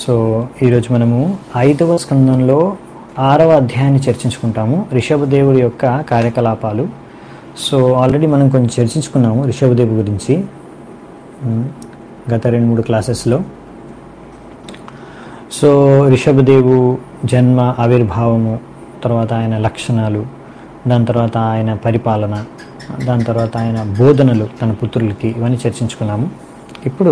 So ఈరోజు మనము ఐదవ స్కందంలో ఆరవ అధ్యాయాన్ని చర్చించుకుంటాము రిషభదేవుడి యొక్క కార్యకలాపాలు సో ఆల్రెడీ మనం కొంచెం చర్చించుకున్నాము రిషభదేవు గురించి ఉమ్, గత రెండు మూడు క్లాసెస్లో సో రిషభదేవు జన్మ ఆవిర్భావము తర్వాత ఆయన లక్షణాలు దాని తర్వాత ఆయన పరిపాలన దాని తర్వాత ఆయన బోధనలు తన పుత్రులకి ఇవన్నీ చర్చించుకున్నాము ఇప్పుడు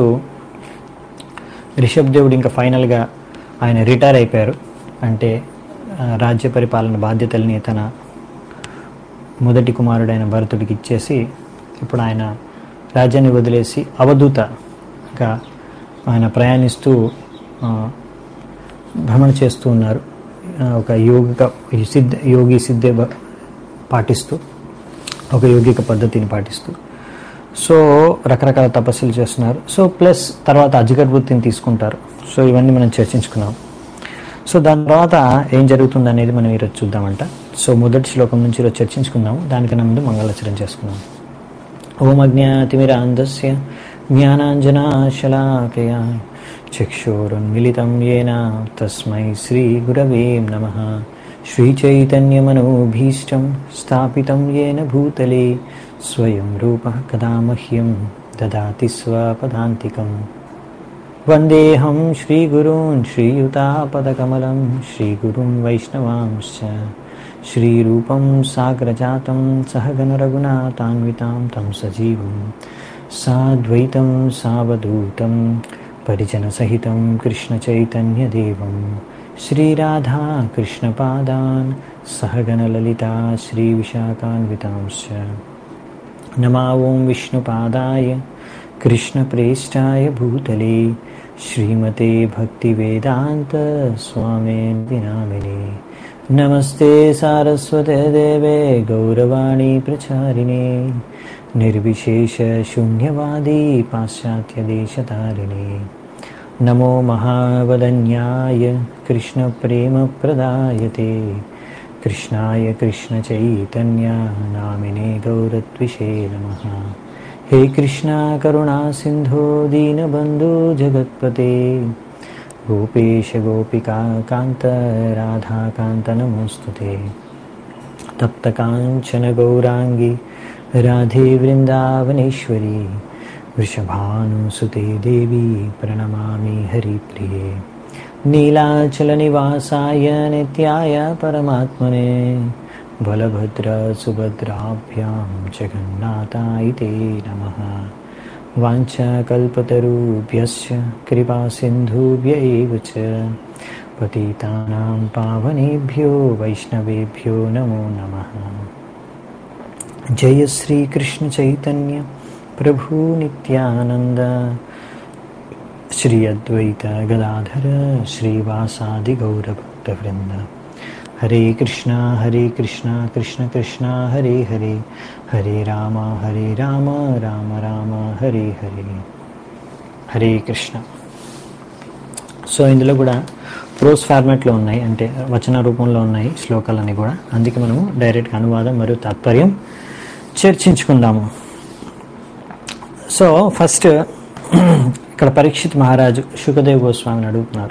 రిషబ్ దేవుడు ఇంకా ఫైనల్గా ఆయన రిటైర్ అయిపోయారు అంటే ఆ, రాజ్య పరిపాలన బాధ్యతల్ని తన మొదటి కుమారుడైన భరతుడికి ఇచ్చేసి ఇప్పుడు ఆయన రాజ్యాన్ని వదిలేసి అవధూతగా ఆయన ప్రయాణిస్తూ ఆ, భ్రమణ చేస్తూ ఉన్నారు ఆ, ఒక యోగిక సిద్ధ యోగి సిద్ధే బ- పాటిస్తూ ఒక యోగిక పద్ధతిని పాటిస్తూ సో రకరకాల తపస్సులు చేస్తున్నారు సో ప్లస్ తర్వాత అజగర్ వృత్తిని తీసుకుంటారు సో ఇవన్నీ మనం చర్చించుకున్నాం సో దాని తర్వాత ఏం జరుగుతుంది అనేది మనం ఈరోజు చూద్దామంట సో మొదటి శ్లోకం నుంచి ఈరోజు చర్చించుకుందాము దానికన్నా ముందు మంగళాచరణ చేసుకుందాం ఓం అజ్ఞాతిమిరాంధస్య జ్ఞానాంజనాశలాకయా చక్షురున్మిలితం येन తస్మై శ్రీగురవే నమः श्रीचैतन्यमनोभीष्टं स्थापितं येन भूतले स्वयं रूपः कदा मह्यं ददाति स्वपदान्तिकम् वन्देऽहं श्रीगुरून् श्रीयुतापदकमलं श्रीगुरुं वैष्णवांश्च श्रीरूपं साग्रजातं सहगणरघुनाथान्वितां तं सजीवं साद्वैतं सावधूतं परिजनसहितं कृष्णचैतन्यदेवं श्रीराधा कृष्णपादान् सहगणललिता श्रीविशाखान्वितांश्च नमा ॐ विष्णुपादाय कृष्णप्रेष्ठाय भूतले श्रीमते भक्तिवेदान्तस्वामिनि नामिने नमस्ते सारस्वते देवे गौरवाणी प्रचारिणे निर्विशेषशून्यवादी पाश्चात्यदेशतारिणे नमो महावदन्याय कृष्णप्रेमप्रदायते कृष्णाय कृष्णचैतन्या नामिने गौरत्विषे नमः हे कृष्णा करुणा सिन्धो दीनबन्धु जगत्पते गोपेश गोपिका कान्त राधाकान्त नमोऽस्तु ते तप्तकाञ्चन गौराङ्गी राधे वृन्दावनेश्वरी वृषभानुसुते देवी प्रणमामि हरिप्रिये नीलाचलनिवासाय नित्याय परमात्मने बलभद्रसुभद्राभ्यां जगन्नाथाय ते नमः वाञ्छाकल्पतरुभ्यश्च कृपासिन्धुभ्य एव च पतितानां पावनेभ्यो वैष्णवेभ्यो नमो नमः जय श्रीकृष्णचैतन्य प्रभु नित्यानन्द श्री अद्वैत गदाधर श्रीवासादि गौरभक्तवृन्द हरे कृष्णा हरे कृष्णा कृष्ण कृष्णा हरे हरे हरे राम हरे राम राम राम హరే హరే హరే కృష్ణ సో ఇందులో కూడా ప్రోస్ ఫార్మాట్లో ఉన్నాయి అంటే వచన రూపంలో ఉన్నాయి శ్లోకాలన్నీ కూడా అందుకే మనము డైరెక్ట్ అనువాదం మరియు తాత్పర్యం చర్చించుకుందాము సో ఫస్ట్ ఇక్కడ పరీక్షిత్ మహారాజు శుకదేవ్ గోస్వామిని అడుగుతున్నారు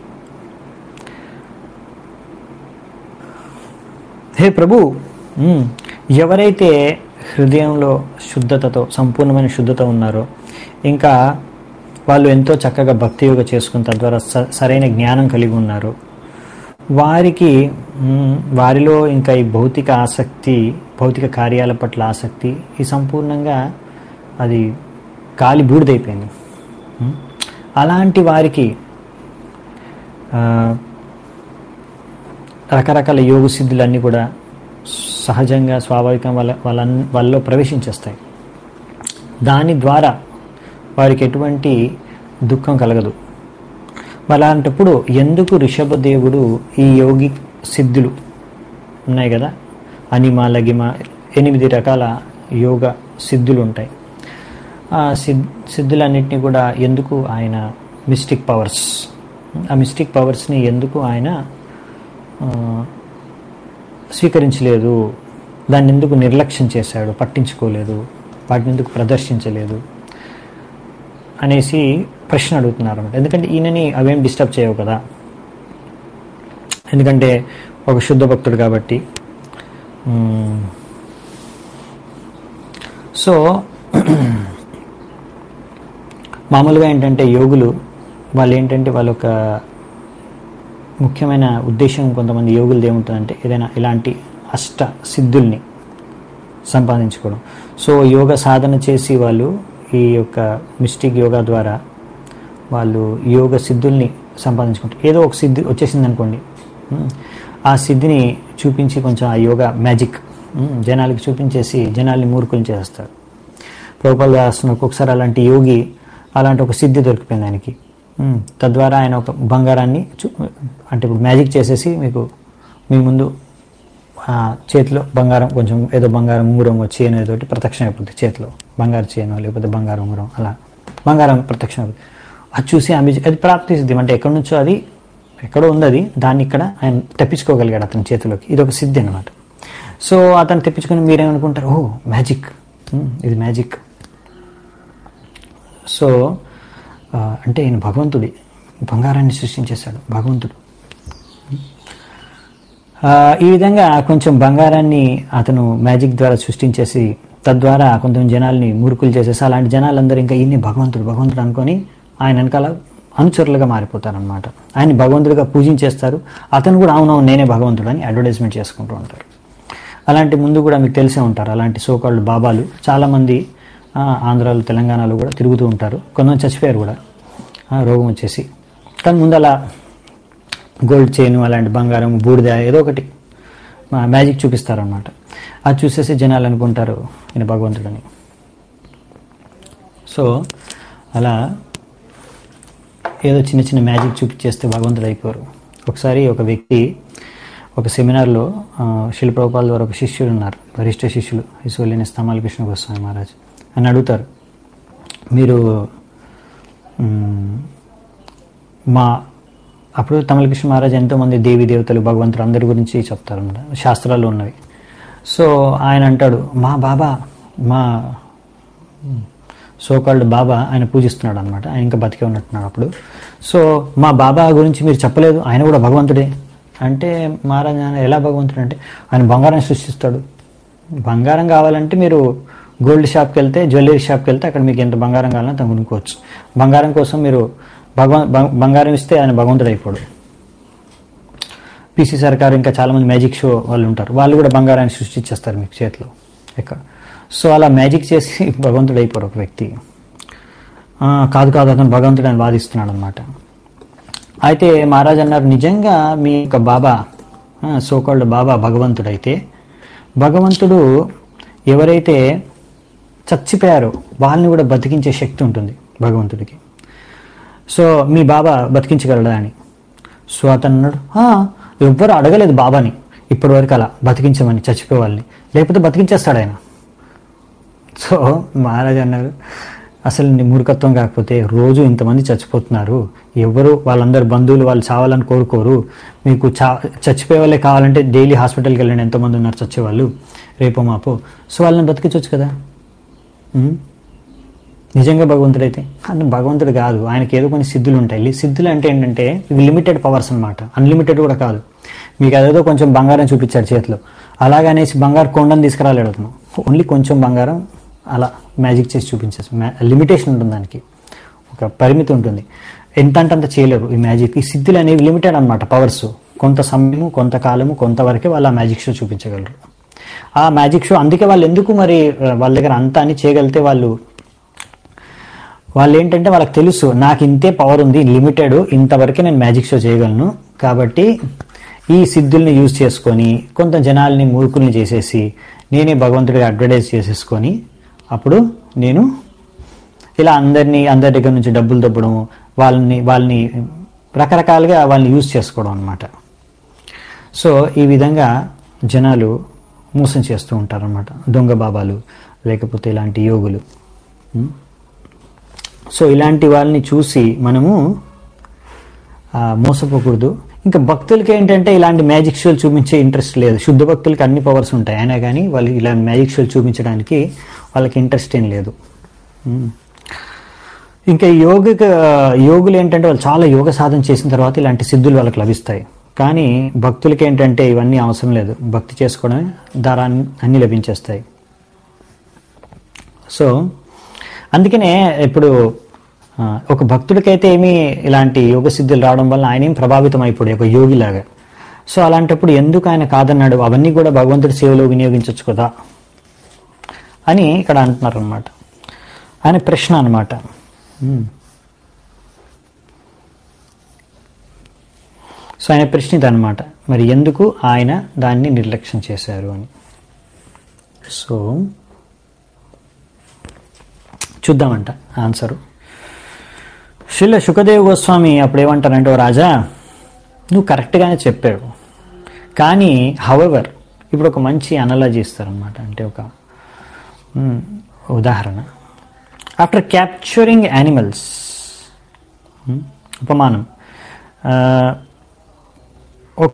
హే ప్రభు మ్మ్, ఎవరైతే హృదయంలో శుద్ధతతో సంపూర్ణమైన శుద్ధత ఉన్నారో ఇంకా వాళ్ళు ఎంతో చక్కగా భక్తి యోగ చేసుకుని తద్వారా స- సరైన జ్ఞానం కలిగి ఉన్నారు వారికి మ్మ్, వారిలో ఇంకా ఈ భౌతిక ఆసక్తి భౌతిక కార్యాల పట్ల ఆసక్తి ఈ సంపూర్ణంగా అది గాలి బూడిదైపోయింది మ్మ్. అలాంటి వారికి ఆ, రకరకాల యోగ సిద్ధులన్నీ కూడా సహజంగా స్వాభావికంగా వాళ్ళ వాళ్ళ వాళ్ళలో ప్రవేశించేస్తాయి దాని ద్వారా వారికి ఎటువంటి దుఃఖం కలగదు మరి అలాంటప్పుడు ఎందుకు రిషభదేవుడు ఈ యోగి సిద్ధులు ఉన్నాయి కదా అనిమ లగిమ ఎనిమిది రకాల యోగ సిద్ధులు ఉంటాయి ఆ సిద్ సిద్ధులన్నింటినీ కూడా ఎందుకు ఆయన మిస్టిక్ పవర్స్ ఆ మిస్టిక్ పవర్స్ని ఎందుకు ఆయన ఆ, స్వీకరించలేదు దాన్ని ఎందుకు నిర్లక్ష్యం చేశాడు పట్టించుకోలేదు వాటిని ఎందుకు ప్రదర్శించలేదు అనేసి ప్రశ్న అడుగుతున్నారు అనమాట ఎందుకంటే ఈయనని అవేం డిస్టర్బ్ చేయవు కదా ఎందుకంటే ఒక శుద్ధ భక్తుడు కాబట్టి మ్మ్. సో మామూలుగా ఏంటంటే యోగులు వాళ్ళు ఏంటంటే వాళ్ళ ఒక ముఖ్యమైన ఉద్దేశం కొంతమంది యోగులది ఏముంటుందంటే ఏదైనా ఇలాంటి అష్ట సిద్ధుల్ని సంపాదించుకోవడం సో యోగ సాధన చేసి వాళ్ళు ఈ యొక్క మిస్టిక్ యోగా ద్వారా వాళ్ళు యోగ సిద్ధుల్ని సంపాదించుకుంటారు ఏదో ఒక సిద్ధి వచ్చేసింది అనుకోండి ఉమ్, ఆ సిద్ధిని చూపించి కొంచెం ఆ యోగా మ్యాజిక్ ఉమ్, జనాలకి చూపించేసి జనాల్ని మూర్ఖులు చేస్తారు ప్రభుపాలు రాస్తున్న ఒక్కొక్కసారి అలాంటి యోగి అలాంటి ఒక సిద్ధి దొరికిపోయింది ఆయనకి ఉమ్, తద్వారా ఆయన ఒక బంగారాన్ని చూ- అంటే ఇప్పుడు మ్యాజిక్ చేసేసి మీకు మీ ముందు ఆ చేతిలో బంగారం కొంచెం ఏదో బంగారం ఉంగరం చైన్ ఏదో ఒకటి ప్రత్యక్షం అయిపోతుంది చేతిలో బంగారు చైన్ లేకపోతే బంగారం ఉంగరం అలా బంగారం ప్రత్యక్షం అయిపోతుంది అది చూసి ఆమె అది ప్రాప్తిసిద్ధి అంటే ఎక్కడి నుంచో అది ఎక్కడో ఉంది అది దాన్ని ఇక్కడ ఆయన తెప్పించుకోగలిగాడు అతని చేతిలోకి ఇది ఒక సిద్ధి అనమాట సో అతను తెప్పించుకొని మీరేమనుకుంటారు ఓ మ్యాజిక్ ఉమ్, ఇది మ్యాజిక్ సో ఆ, అంటే ఈయన భగవంతుడి బంగారాన్ని సృష్టించేశాడు భగవంతుడు ఆ, ఈ విధంగా కొంచెం బంగారాన్ని అతను మ్యాజిక్ ద్వారా సృష్టించేసి తద్వారా కొంచెం జనాల్ని మూర్ఖులు చేసేసి అలాంటి జనాలందరూ ఇంకా ఈయన్ని భగవంతుడు భగవంతుడు అనుకొని ఆయన వెనకాల అనుచరులుగా మారిపోతారనమాట ఆయన భగవంతుడిగా పూజించేస్తారు అతను కూడా అవునవును నేనే భగవంతుడు అని అడ్వర్టైజ్మెంట్ చేసుకుంటూ ఉంటారు అలాంటి ముందు కూడా మీకు తెలిసే ఉంటారు అలాంటి సోకాళ్ళు బాబాలు చాలామంది ఆ, ఆంధ్రాలో తెలంగాణలో కూడా తిరుగుతూ ఉంటారు కొంతమంది చచ్చిపోయారు కూడా ఆ, రోగం వచ్చేసి కానీ ముందు అలా గోల్డ్ చైన్ అలాంటి బంగారం బూడిద ఏదో ఒకటి మా మ్యాజిక్ చూపిస్తారనమాట అది చూసేసి జనాలు అనుకుంటారు ఈయన భగవంతుడని సో అలా ఏదో చిన్న చిన్న మ్యాజిక్ చూపించేస్తే భగవంతుడు అయిపోరు ఒకసారి ఒక వ్యక్తి ఒక సెమినార్లో ఆ, శిల ప్రభుపాల ద్వారా ఒక శిష్యుడు ఉన్నారు వరిష్ఠ శిష్యులు ఇసువలేని స్తమాల కృష్ణ గోస్వామి మహారాజ్ అని అడుగుతారు మీరు మ్, మా అప్పుడు తమలకృష్ణ మహారాజ్ ఎంతోమంది దేవి దేవతలు భగవంతుడు అందరి గురించి చెప్తారు అన్నమాట శాస్త్రాలు ఉన్నవి సో ఆయన అంటాడు మా బాబా మా సోకాల్డ్ బాబా ఆయన పూజిస్తున్నాడు అనమాట ఆయన ఇంకా బతికే ఉన్నట్టున్నాడు అప్పుడు సో మా బాబా గురించి మీరు చెప్పలేదు ఆయన కూడా భగవంతుడే అంటే మహారాజ్ ఆయన ఎలా భగవంతుడు అంటే ఆయన బంగారం సృష్టిస్తాడు బంగారం కావాలంటే మీరు గోల్డ్ షాప్కి వెళ్తే జ్యువెలరీ షాప్కి వెళ్తే అక్కడ మీకు ఎంత బంగారం కావాలని తను కొనుక్కోవచ్చు బంగారం కోసం మీరు భగవం బం- బంగారం ఇస్తే ఆయన భగవంతుడు అయిపోడు పీసీ సర్కార్ ఇంకా చాలామంది మ్యాజిక్ షో వాళ్ళు ఉంటారు వాళ్ళు కూడా బంగారాన్ని సృష్టించేస్తారు మీకు చేతిలో ఎక్కడ సో అలా మ్యాజిక్ చేసి భగవంతుడు అయిపోరు ఒక వ్యక్తి ఆ, కాదు కాదు అతను భగవంతుడు అని వాదిస్తున్నాడు అనమాట అయితే మహారాజ్ అన్నారు నిజంగా మీ యొక్క బాబా సోకాల్డ్ బాబా భగవంతుడైతే భగవంతుడు ఎవరైతే చచ్చిపోయారో వాళ్ళని కూడా బతికించే శక్తి ఉంటుంది భగవంతుడికి సో మీ బాబా బతికించగలడా అని సో అతను అన్నాడు "ఆ, ఎవ్వరు అడగలేదు బాబాని ఇప్పటివరకు అలా బతికించమని చచ్చిపోయే వాళ్ళని లేకపోతే బతికించేస్తాడు ఆయన సో మహారాజ్ అన్నారు అసలు నీ మూర్ఖత్వం కాకపోతే రోజు ఇంతమంది చచ్చిపోతున్నారు ఎవరు వాళ్ళందరు బంధువులు వాళ్ళు చావాలని కోరుకోరు మీకు చా చచ్చిపోయే వాళ్ళే కావాలంటే డైలీ హాస్పిటల్కి వెళ్ళండి ఎంతోమంది ఉన్నారు చచ్చేవాళ్ళు రేపో మాపో సో వాళ్ళని బతికించవచ్చు కదా ఉమ్? నిజంగా భగవంతుడైతే అంటే భగవంతుడు కాదు ఆయనకి ఏదో కొన్ని సిద్ధులు ఉంటాయి లి- సిద్ధులు అంటే ఏంటంటే ఇవి లిమిటెడ్ పవర్స్ అనమాట అన్లిమిటెడ్ కూడా కాదు మీకు అదేదో కొంచెం బంగారం చూపించాడు చేతిలో అలాగనేసి బంగారు కొండను తీసుకురాలేడు అతను ఓన్లీ కొంచెం బంగారం అలా మ్యాజిక్ చేసి చూపించేసి లిమిటేషన్ ఉంటుంది దానికి ఒక పరిమితి ఉంటుంది ఎంత అంటే అంత చేయలేరు ఈ మ్యాజిక్ ఈ సిద్ధులు అనేవి లిమిటెడ్ అనమాట పవర్స్ కొంత సమయము కొంత కాలము కొంతవరకే వాళ్ళు ఆ మ్యాజిక్ షో చూపించగలరు ఆ మ్యాజిక్ షో అందుకే వాళ్ళు ఎందుకు మరి ఆ, వాళ్ళ దగ్గర అంతా అని చేయగలిగితే వాళ్ళు వాళ్ళు ఏంటంటే వాళ్ళకి తెలుసు నాకు ఇంతే పవర్ ఉంది లిమిటెడ్ ఇంతవరకే నేను మ్యాజిక్ షో చేయగలను కాబట్టి ఈ సిద్ధుల్ని యూజ్ చేసుకొని కొంత జనాల్ని మూర్ఖుల్ని చేసేసి నేనే భగవంతుడిగా అడ్వర్టైజ్ చేసేసుకొని అప్పుడు నేను ఇలా అందరినీ అందరి దగ్గర నుంచి డబ్బులు దబ్బడం వాళ్ళని వాళ్ళని రకరకాలుగా వాళ్ళని యూజ్ చేసుకోవడం అనమాట సో ఈ విధంగా జనాలు మోసం చేస్తూ ఉంటారన్నమాట దొంగ బాబాలు లేకపోతే ఇలాంటి యోగులు ఉం? సో ఇలాంటి వాళ్ళని చూసి మనము ఆ, మోసపోకూడదు ఇంకా భక్తులకి ఏంటంటే ఇలాంటి మ్యాజిక్ షోలు చూపించే ఇంట్రెస్ట్ లేదు శుద్ధ భక్తులకి అన్ని పవర్స్ ఉంటాయి అయినా కానీ వాళ్ళు ఇలాంటి మ్యాజిక్ షోలు చూపించడానికి వాళ్ళకి ఇంట్రెస్ట్ ఏం లేదు ఉం. ఇంకా యోగిక యోగులు ఏంటంటే వాళ్ళు చాలా యోగ సాధన చేసిన తర్వాత ఇలాంటి సిద్ధులు వాళ్ళకి లభిస్తాయి కానీ భక్తులకి ఏంటంటే ఇవన్నీ అవసరం లేదు భక్తి చేసుకోవడమే దారాన్ని అన్ని లభించేస్తాయి సో అందుకనే ఇప్పుడు ఆ, ఒక భక్తుడికైతే ఏమీ ఇలాంటి యోగ సిద్ధులు రావడం వల్ల ఆయన ఏం ప్రభావితం అయిపోయాడు ఒక యోగిలాగా సో అలాంటప్పుడు ఎందుకు ఆయన కాదన్నాడు అవన్నీ కూడా భగవంతుడి సేవలో వినియోగించవచ్చు కదా అని ఇక్కడ అంటున్నారు అనమాట ఆయన ప్రశ్న అనమాట సో ఆయన ప్రశ్న ఇదనమాట మరి ఎందుకు ఆయన దాన్ని నిర్లక్ష్యం చేశారు అని సో చూద్దామంట ఆన్సరు శిల సుఖదేవ్ గోస్వామి అప్పుడు ఏమంటారంటే ఓ రాజా నువ్వు కరెక్ట్గానే చెప్పావు కానీ హవెవర్ ఇప్పుడు ఒక మంచి అనలాజీ ఇస్తారనమాట అంటే ఒక మ్, ఉదాహరణ ఆఫ్టర్ క్యాప్చరింగ్ యానిమల్స్ ఉపమానం ఆ, ఒక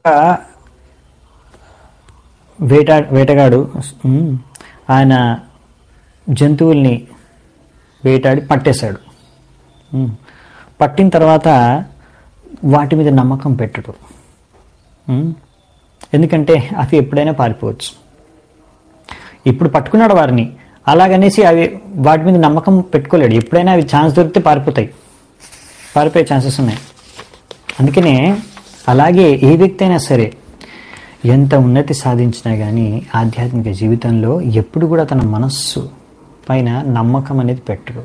వేట వేటగాడు మ్, ఆయన జంతువుల్ని వేటాడి పట్టేశాడు మ్, పట్టిన తర్వాత వాటి మీద నమ్మకం పెట్టడు మ్, ఎందుకంటే అవి ఎప్పుడైనా పారిపోవచ్చు ఇప్పుడు పట్టుకున్నాడు వారిని అలాగనేసి అవి వాటి మీద నమ్మకం పెట్టుకోలేడు ఎప్పుడైనా అవి ఛాన్స్ దొరికితే పారిపోతాయి పారిపోయే ఛాన్సెస్ ఉన్నాయి అందుకనే అలాగే ఏ వ్యక్తి అయినా సరే ఎంత ఉన్నతి సాధించినా కానీ ఆధ్యాత్మిక జీవితంలో ఎప్పుడు కూడా తన మనస్సు పైన నమ్మకం అనేది పెట్టడు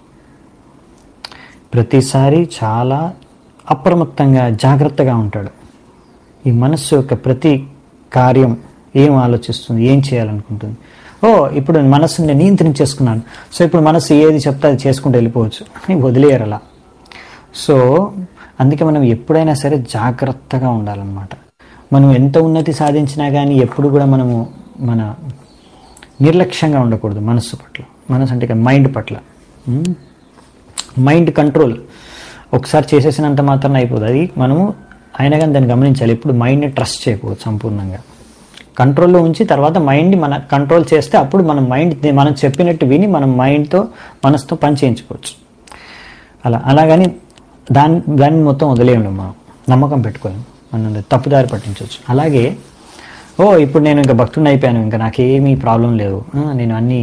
ప్రతిసారి చాలా అప్రమత్తంగా జాగ్రత్తగా ఉంటాడు ఈ మనస్సు యొక్క ప్రతి కార్యం ఏం ఆలోచిస్తుంది ఏం చేయాలనుకుంటుంది ఓ ఇప్పుడు మనస్సుని నేను నియంత్రించేసుకున్నాను సో ఇప్పుడు మనస్సు ఏది చెప్తే అది చేసుకుంటూ వెళ్ళిపోవచ్చు అని వదిలేయరు అలా సో అందుకే మనం ఎప్పుడైనా సరే జాగ్రత్తగా ఉండాలన్నమాట మనం ఎంత ఉన్నతి సాధించినా కానీ ఎప్పుడు కూడా మనము మన నిర్లక్ష్యంగా ఉండకూడదు మనస్సు పట్ల మనసు అంటే ఇక మైండ్ పట్ల ఉమ్. మైండ్ కంట్రోల్ ఒకసారి చేసేసినంత మాత్రం అయిపోదు అది మనము అయినా కానీ దాన్ని గమనించాలి ఎప్పుడు మైండ్ని ట్రస్ట్ చేయకూడదు సంపూర్ణంగా కంట్రోల్లో ఉంచి తర్వాత మైండ్ని మన కంట్రోల్ చేస్తే అప్పుడు మన మైండ్ మనం చెప్పినట్టు విని మనం మైండ్తో మనసుతో పని చేయించుకోవచ్చు అలా అలాగని దాన్ని దాన్ని మొత్తం వదిలేయండి మనం నమ్మకం పెట్టుకోలేం మనం తప్పుదారి పట్టించవచ్చు అలాగే ఓ ఇప్పుడు నేను ఇంకా భక్తుడిని అయిపోయాను ఇంకా నాకేమీ ప్రాబ్లం లేదు ఆ, నేను అన్నీ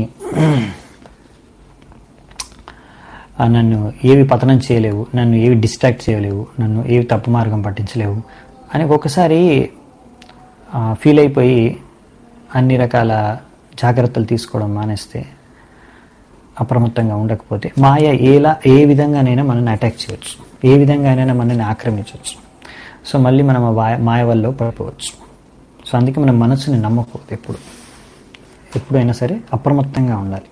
ఆ, నన్ను ఏవి పతనం చేయలేవు నన్ను ఏవి డిస్ట్రాక్ట్ చేయలేవు నన్ను ఏవి తప్పు మార్గం పట్టించలేవు అని ఒక్కొక్కసారి ఫీల్ అయిపోయి అన్ని రకాల జాగ్రత్తలు తీసుకోవడం మానేస్తే అప్రమత్తంగా ఉండకపోతే మాయ ఎలా ఏ విధంగానైనా మనల్ని అటాక్ చేయొచ్చు ఏ విధంగానైనా మనల్ని ఆక్రమించవచ్చు సో మళ్ళీ మనం ఆ వాయ- మాయ వల్ల పడిపోవచ్చు సో అందుకే మనం మనసుని నమ్మకూడదు ఎప్పుడు ఎప్పుడైనా సరే అప్రమత్తంగా ఉండాలి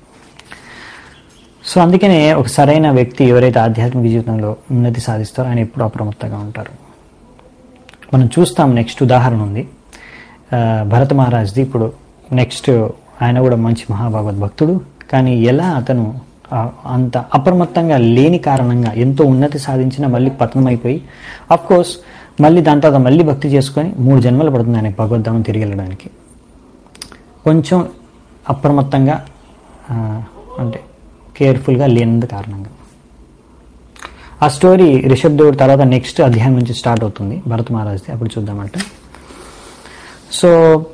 సో అందుకనే ఒక సరైన వ్యక్తి ఎవరైతే ఆధ్యాత్మిక జీవితంలో ఉన్నతి సాధిస్తారో ఆయన ఎప్పుడు అప్రమత్తంగా ఉంటారు మనం చూస్తాం నెక్స్ట్ ఉదాహరణ ఉంది ఆ, భరత మహారాజ్ది ఇప్పుడు నెక్స్ట్ ఆయన కూడా మంచి మహాభాగవత్ భక్తుడు కానీ ఎలా అతను ఆ, అంత అప్రమత్తంగా లేని కారణంగా ఎంతో ఉన్నతి సాధించినా మళ్ళీ పతనం అయిపోయి అఫ్ కోర్స్ మళ్ళీ దాని తర్వాత మళ్ళీ భక్తి చేసుకొని మూడు జన్మలు పడుతుంది ఆయనకి భగవద్ధామం తిరిగి వెళ్ళడానికి కొంచెం అప్రమత్తంగా ఆ, అంటే కేర్ఫుల్గా లేనందు కారణంగా ఆ స్టోరీ రిషబ్ దేవుడు తర్వాత నెక్స్ట్ అధ్యాయం నుంచి స్టార్ట్ అవుతుంది భరత్ మహారాజ్ది అప్పుడు చూద్దామంటే సో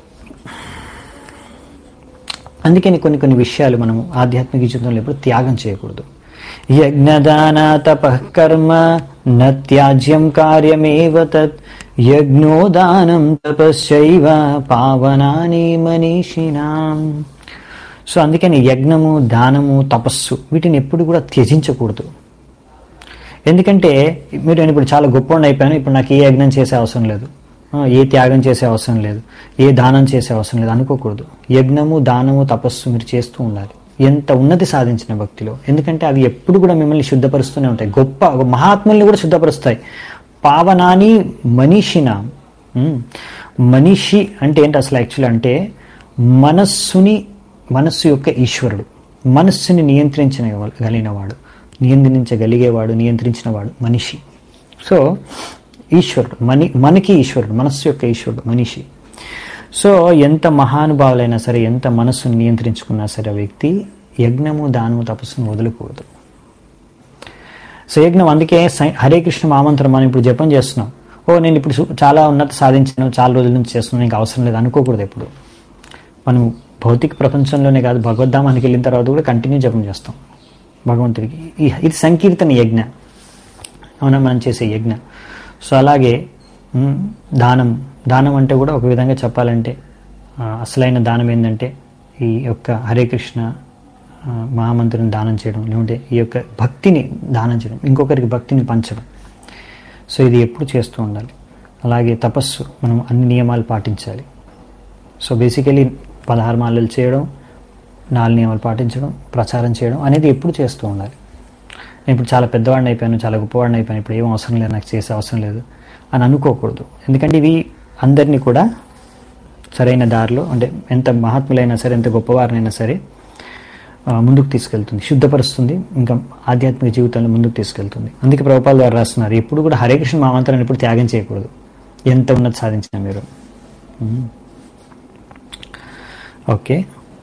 అందుకని కొన్ని కొన్ని విషయాలు మనం ఆధ్యాత్మిక జీవితంలో ఎప్పుడు త్యాగం చేయకూడదు యజ్ఞదాన తపఃకర్మ న త్యాజ్యం కార్యమేవ తత్ యజ్ఞో దానం తపశ్చైవ పావనాని మనీషినాం సో అందుకని యజ్ఞము దానము తపస్సు వీటిని ఎప్పుడు కూడా త్యజించకూడదు ఎందుకంటే మీరు నేను ఇప్పుడు చాలా గొప్పవాడిని అయిపోయాను ఇప్పుడు నాకు ఏ యజ్ఞం చేసే అవసరం లేదు ఆ, ఏ త్యాగం చేసే అవసరం లేదు ఏ దానం చేసే అవసరం లేదు అనుకోకూడదు యజ్ఞము దానము తపస్సు మీరు చేస్తూ ఉండాలి ఎంత ఉన్నతి సాధించిన భక్తిలో ఎందుకంటే అవి ఎప్పుడు కూడా మిమ్మల్ని శుద్ధపరుస్తూనే ఉంటాయి గొప్ప మహాత్ముల్ని కూడా శుద్ధపరుస్తాయి పావనాని మనీషిన ఉమ్, మనిషి అంటే ఏంటి అసలు యాక్చువల్ అంటే మనస్సుని మనస్సు యొక్క ఈశ్వరుడు మనస్సుని నియంత్రించిన గలిగినవాడు నియంత్రించగలిగేవాడు నియంత్రించినవాడు మనిషి సో ఈశ్వరుడు మని మనకి ఈశ్వరుడు మనస్సు యొక్క ఈశ్వరుడు మనిషి సో ఎంత మహానుభావులైనా సరే ఎంత మనస్సును నియంత్రించుకున్నా సరే ఆ వ్యక్తి యజ్ఞము దానము తపస్సును వదలకూడదు సో యజ్ఞం అందుకే సై- హరే కృష్ణ మామంత్రం మనం ఇప్పుడు జపం చేస్తున్నాం ఓ నేను ఇప్పుడు సు- చాలా ఉన్నత సాధించాను చాలా రోజుల నుంచి చేస్తున్నాను ఇంకా అవసరం లేదు అనుకోకూడదు ఎప్పుడు మనం భౌతిక ప్రపంచంలోనే కాదు భగవద్ధామానికి వెళ్ళిన తర్వాత కూడా కంటిన్యూ జపం చేస్తాం భగవంతుడికి ఈ- ఇది సంకీర్తన యజ్ఞ అవునా మనం చేసే యజ్ఞ సో అలాగే మ్, దానం దానం అంటే కూడా ఒక విధంగా చెప్పాలంటే ఆ, అసలైన దానం ఏంటంటే ఈ యొక్క హరే కృష్ణ ఆ, మహామంత్రిని దానం చేయడం లేకుంటే ఈ యొక్క భక్తిని దానం చేయడం ఇంకొకరికి భక్తిని పంచడం సో ఇది ఎప్పుడు చేస్తూ ఉండాలి అలాగే తపస్సు మనం అన్ని నియమాలు పాటించాలి సో బేసికలీ పదహారు మాలలు చేయడం నాలుగు నియమాలు పాటించడం ప్రచారం చేయడం అనేది ఎప్పుడు చేస్తూ ఉండాలి నేను ఇప్పుడు చాలా పెద్దవాడిని అయిపోయాను చాలా గొప్పవాడిని అయిపోయాను ఇప్పుడు ఏం అవసరం లేదు నాకు చేసే అవసరం లేదు అని అనుకోకూడదు ఎందుకంటే ఇవి అందరినీ కూడా సరైన దారిలో అంటే ఎంత మహాత్ములైనా సరే ఎంత గొప్పవారినైనా సరే ఆ, ముందుకు తీసుకెళ్తుంది శుద్ధపరుస్తుంది ఇంకా ఆధ్యాత్మిక జీవితంలో ముందుకు తీసుకెళ్తుంది అందుకే ప్రభుపాల్ గారు రాస్తున్నారు ఎప్పుడు కూడా హరే కృష్ణ మామంత్రాన్ని ఎప్పుడు త్యాగం చేయకూడదు ఎంత ఉన్నది సాధించినా మీరు మ్మ్. ఓకే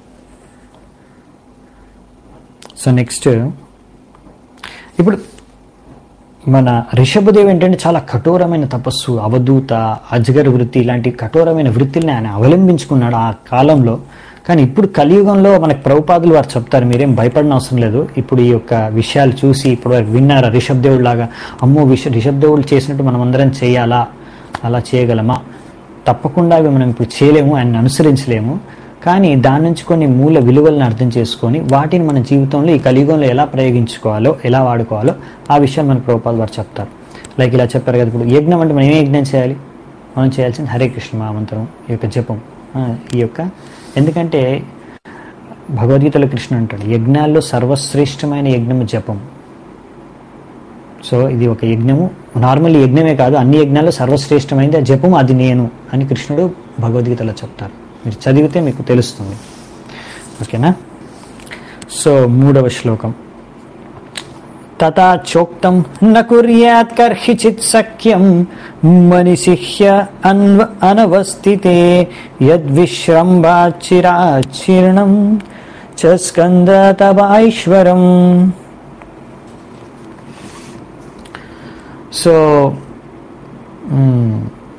సో నెక్స్ట్ ఇప్పుడు మన రిషభదేవ్ ఏంటంటే చాలా కఠోరమైన తపస్సు అవధూత అజగర్ వృత్తి ఇలాంటి కఠోరమైన వృత్తిని ఆయన అవలంబించుకున్నాడు ఆ కాలంలో కానీ ఇప్పుడు కలియుగంలో మనకు ప్రభుపాదులు వారు చెప్తారు మీరేం భయపడిన అవసరం లేదు ఇప్పుడు ఈ యొక్క విషయాలు చూసి ఇప్పుడు వారు విన్నారా రిషబ్ దేవుడు లాగా అమ్మో విష రిషబ్ దేవుడు చేసినట్టు మనం అందరం చేయాలా అలా చేయగలమా తప్పకుండా అవి మనం ఇప్పుడు చేయలేము ఆయన అనుసరించలేము కానీ దాని నుంచి కొన్ని మూల విలువలను అర్థం చేసుకొని వాటిని మన జీవితంలో ఈ కలియుగంలో ఎలా ప్రయోగించుకోవాలో ఎలా వాడుకోవాలో ఆ విషయాలు మన ప్రభుపాల్ వారు చెప్తారు లైక్ ఇలా చెప్పారు కదా ఇప్పుడు యజ్ఞం అంటే మనం ఏం యజ్ఞం చేయాలి మనం చేయాల్సింది హరే కృష్ణ మహామంత్రం ఈ యొక్క జపం ఆ, ఈ యొక్క ఎందుకంటే భగవద్గీతలో కృష్ణ అంటాడు యజ్ఞాల్లో సర్వశ్రేష్టమైన యజ్ఞము జపం సో ఇది ఒక యజ్ఞము నార్మల్ యజ్ఞమే కాదు అన్ని యజ్ఞాల్లో సర్వశ్రేష్టమైనది ఆ జపం అది నేను అని కృష్ణుడు భగవద్గీతలో చెప్తారు మీరు చదివితే మీకు తెలుస్తుంది ఓకేనా సో మూడవ శ్లోకం తథా చోక్తం న కుర్యాత్ కర్హిచిత్ సఖ్యం మనిషిహ్య అన్వ అనవస్థితే యద్విశ్రంభాచిరాచీర్ణం చ స్కంద తవాశ్వరం సో మ్మ్,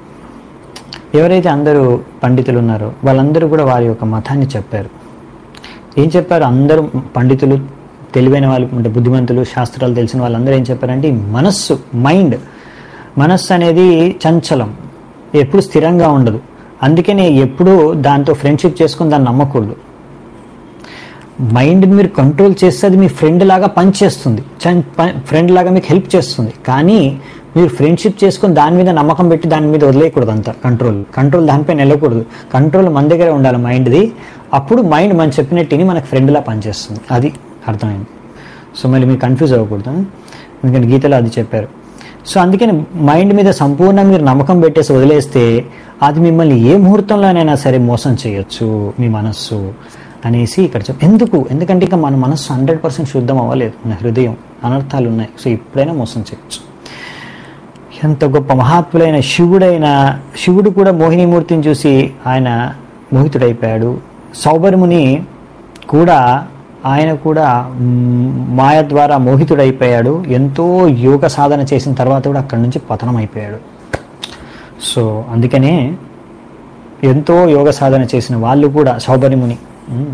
ఎవరైతే అందరూ పండితులు ఉన్నారో వాళ్ళందరూ కూడా వారి యొక్క మతాన్ని చెప్పారు ఏం చెప్పారు అందరూ పండితులు తెలివైన వాళ్ళు అంటే బుద్ధిమంతులు శాస్త్రాలు తెలిసిన వాళ్ళందరూ ఏం చెప్పారంటే ఈ మనస్సు మైండ్ మనస్సు అనేది చంచలం ఎప్పుడు స్థిరంగా ఉండదు అందుకనే ఎప్పుడూ దాంతో ఫ్రెండ్షిప్ చేసుకుని దాన్ని నమ్మకూడదు మైండ్ని మీరు కంట్రోల్ చేస్తే అది మీ ఫ్రెండ్ లాగా పనిచేస్తుంది ఫ్రెండ్ లాగా మీకు హెల్ప్ చేస్తుంది కానీ మీరు ఫ్రెండ్షిప్ చేసుకొని దాని మీద నమ్మకం పెట్టి దాని మీద వదిలేయకూడదు అంత కంట్రోల్ కంట్రోల్ దానిపైన వెళ్ళకూడదు కంట్రోల్ మన దగ్గరే ఉండాలి మైండ్ది అప్పుడు మైండ్ మనం చెప్పినట్టుని మనకు ఫ్రెండ్లా పనిచేస్తుంది అది అర్థమైంది సో మళ్ళీ మీరు కన్ఫ్యూజ్ అవ్వకూడదు ఎందుకంటే గీతలో అది చెప్పారు సో అందుకని మైండ్ మీద సంపూర్ణంగా మీరు నమ్మకం పెట్టేసి వదిలేస్తే అది మిమ్మల్ని ఏ ముహూర్తంలోనైనా సరే మోసం చేయొచ్చు మీ మనస్సు అనేసి ఇక్కడ చెప్ ఎందుకు ఎందుకంటే ఇక మన మనస్సు హండ్రెడ్ పర్సెంట్ శుద్ధం అవ్వలేదు మన హృదయం అనర్థాలు ఉన్నాయి సో ఇప్పుడైనా మోసం చేయొచ్చు ఎంత గొప్ప మహాత్ములైన శివుడైన శివుడు కూడా మోహినీమూర్తిని చూసి ఆయన మోహితుడైపోయాడు సౌబర్ముని కూడా ఆయన కూడా మ్, మాయ ద్వారా మోహితుడైపోయాడు ఎంతో యోగ సాధన చేసిన తర్వాత కూడా అక్కడి నుంచి పతనం అయిపోయాడు సో అందుకనే ఎంతో యోగ సాధన చేసిన వాళ్ళు కూడా సౌబరిముని మ్,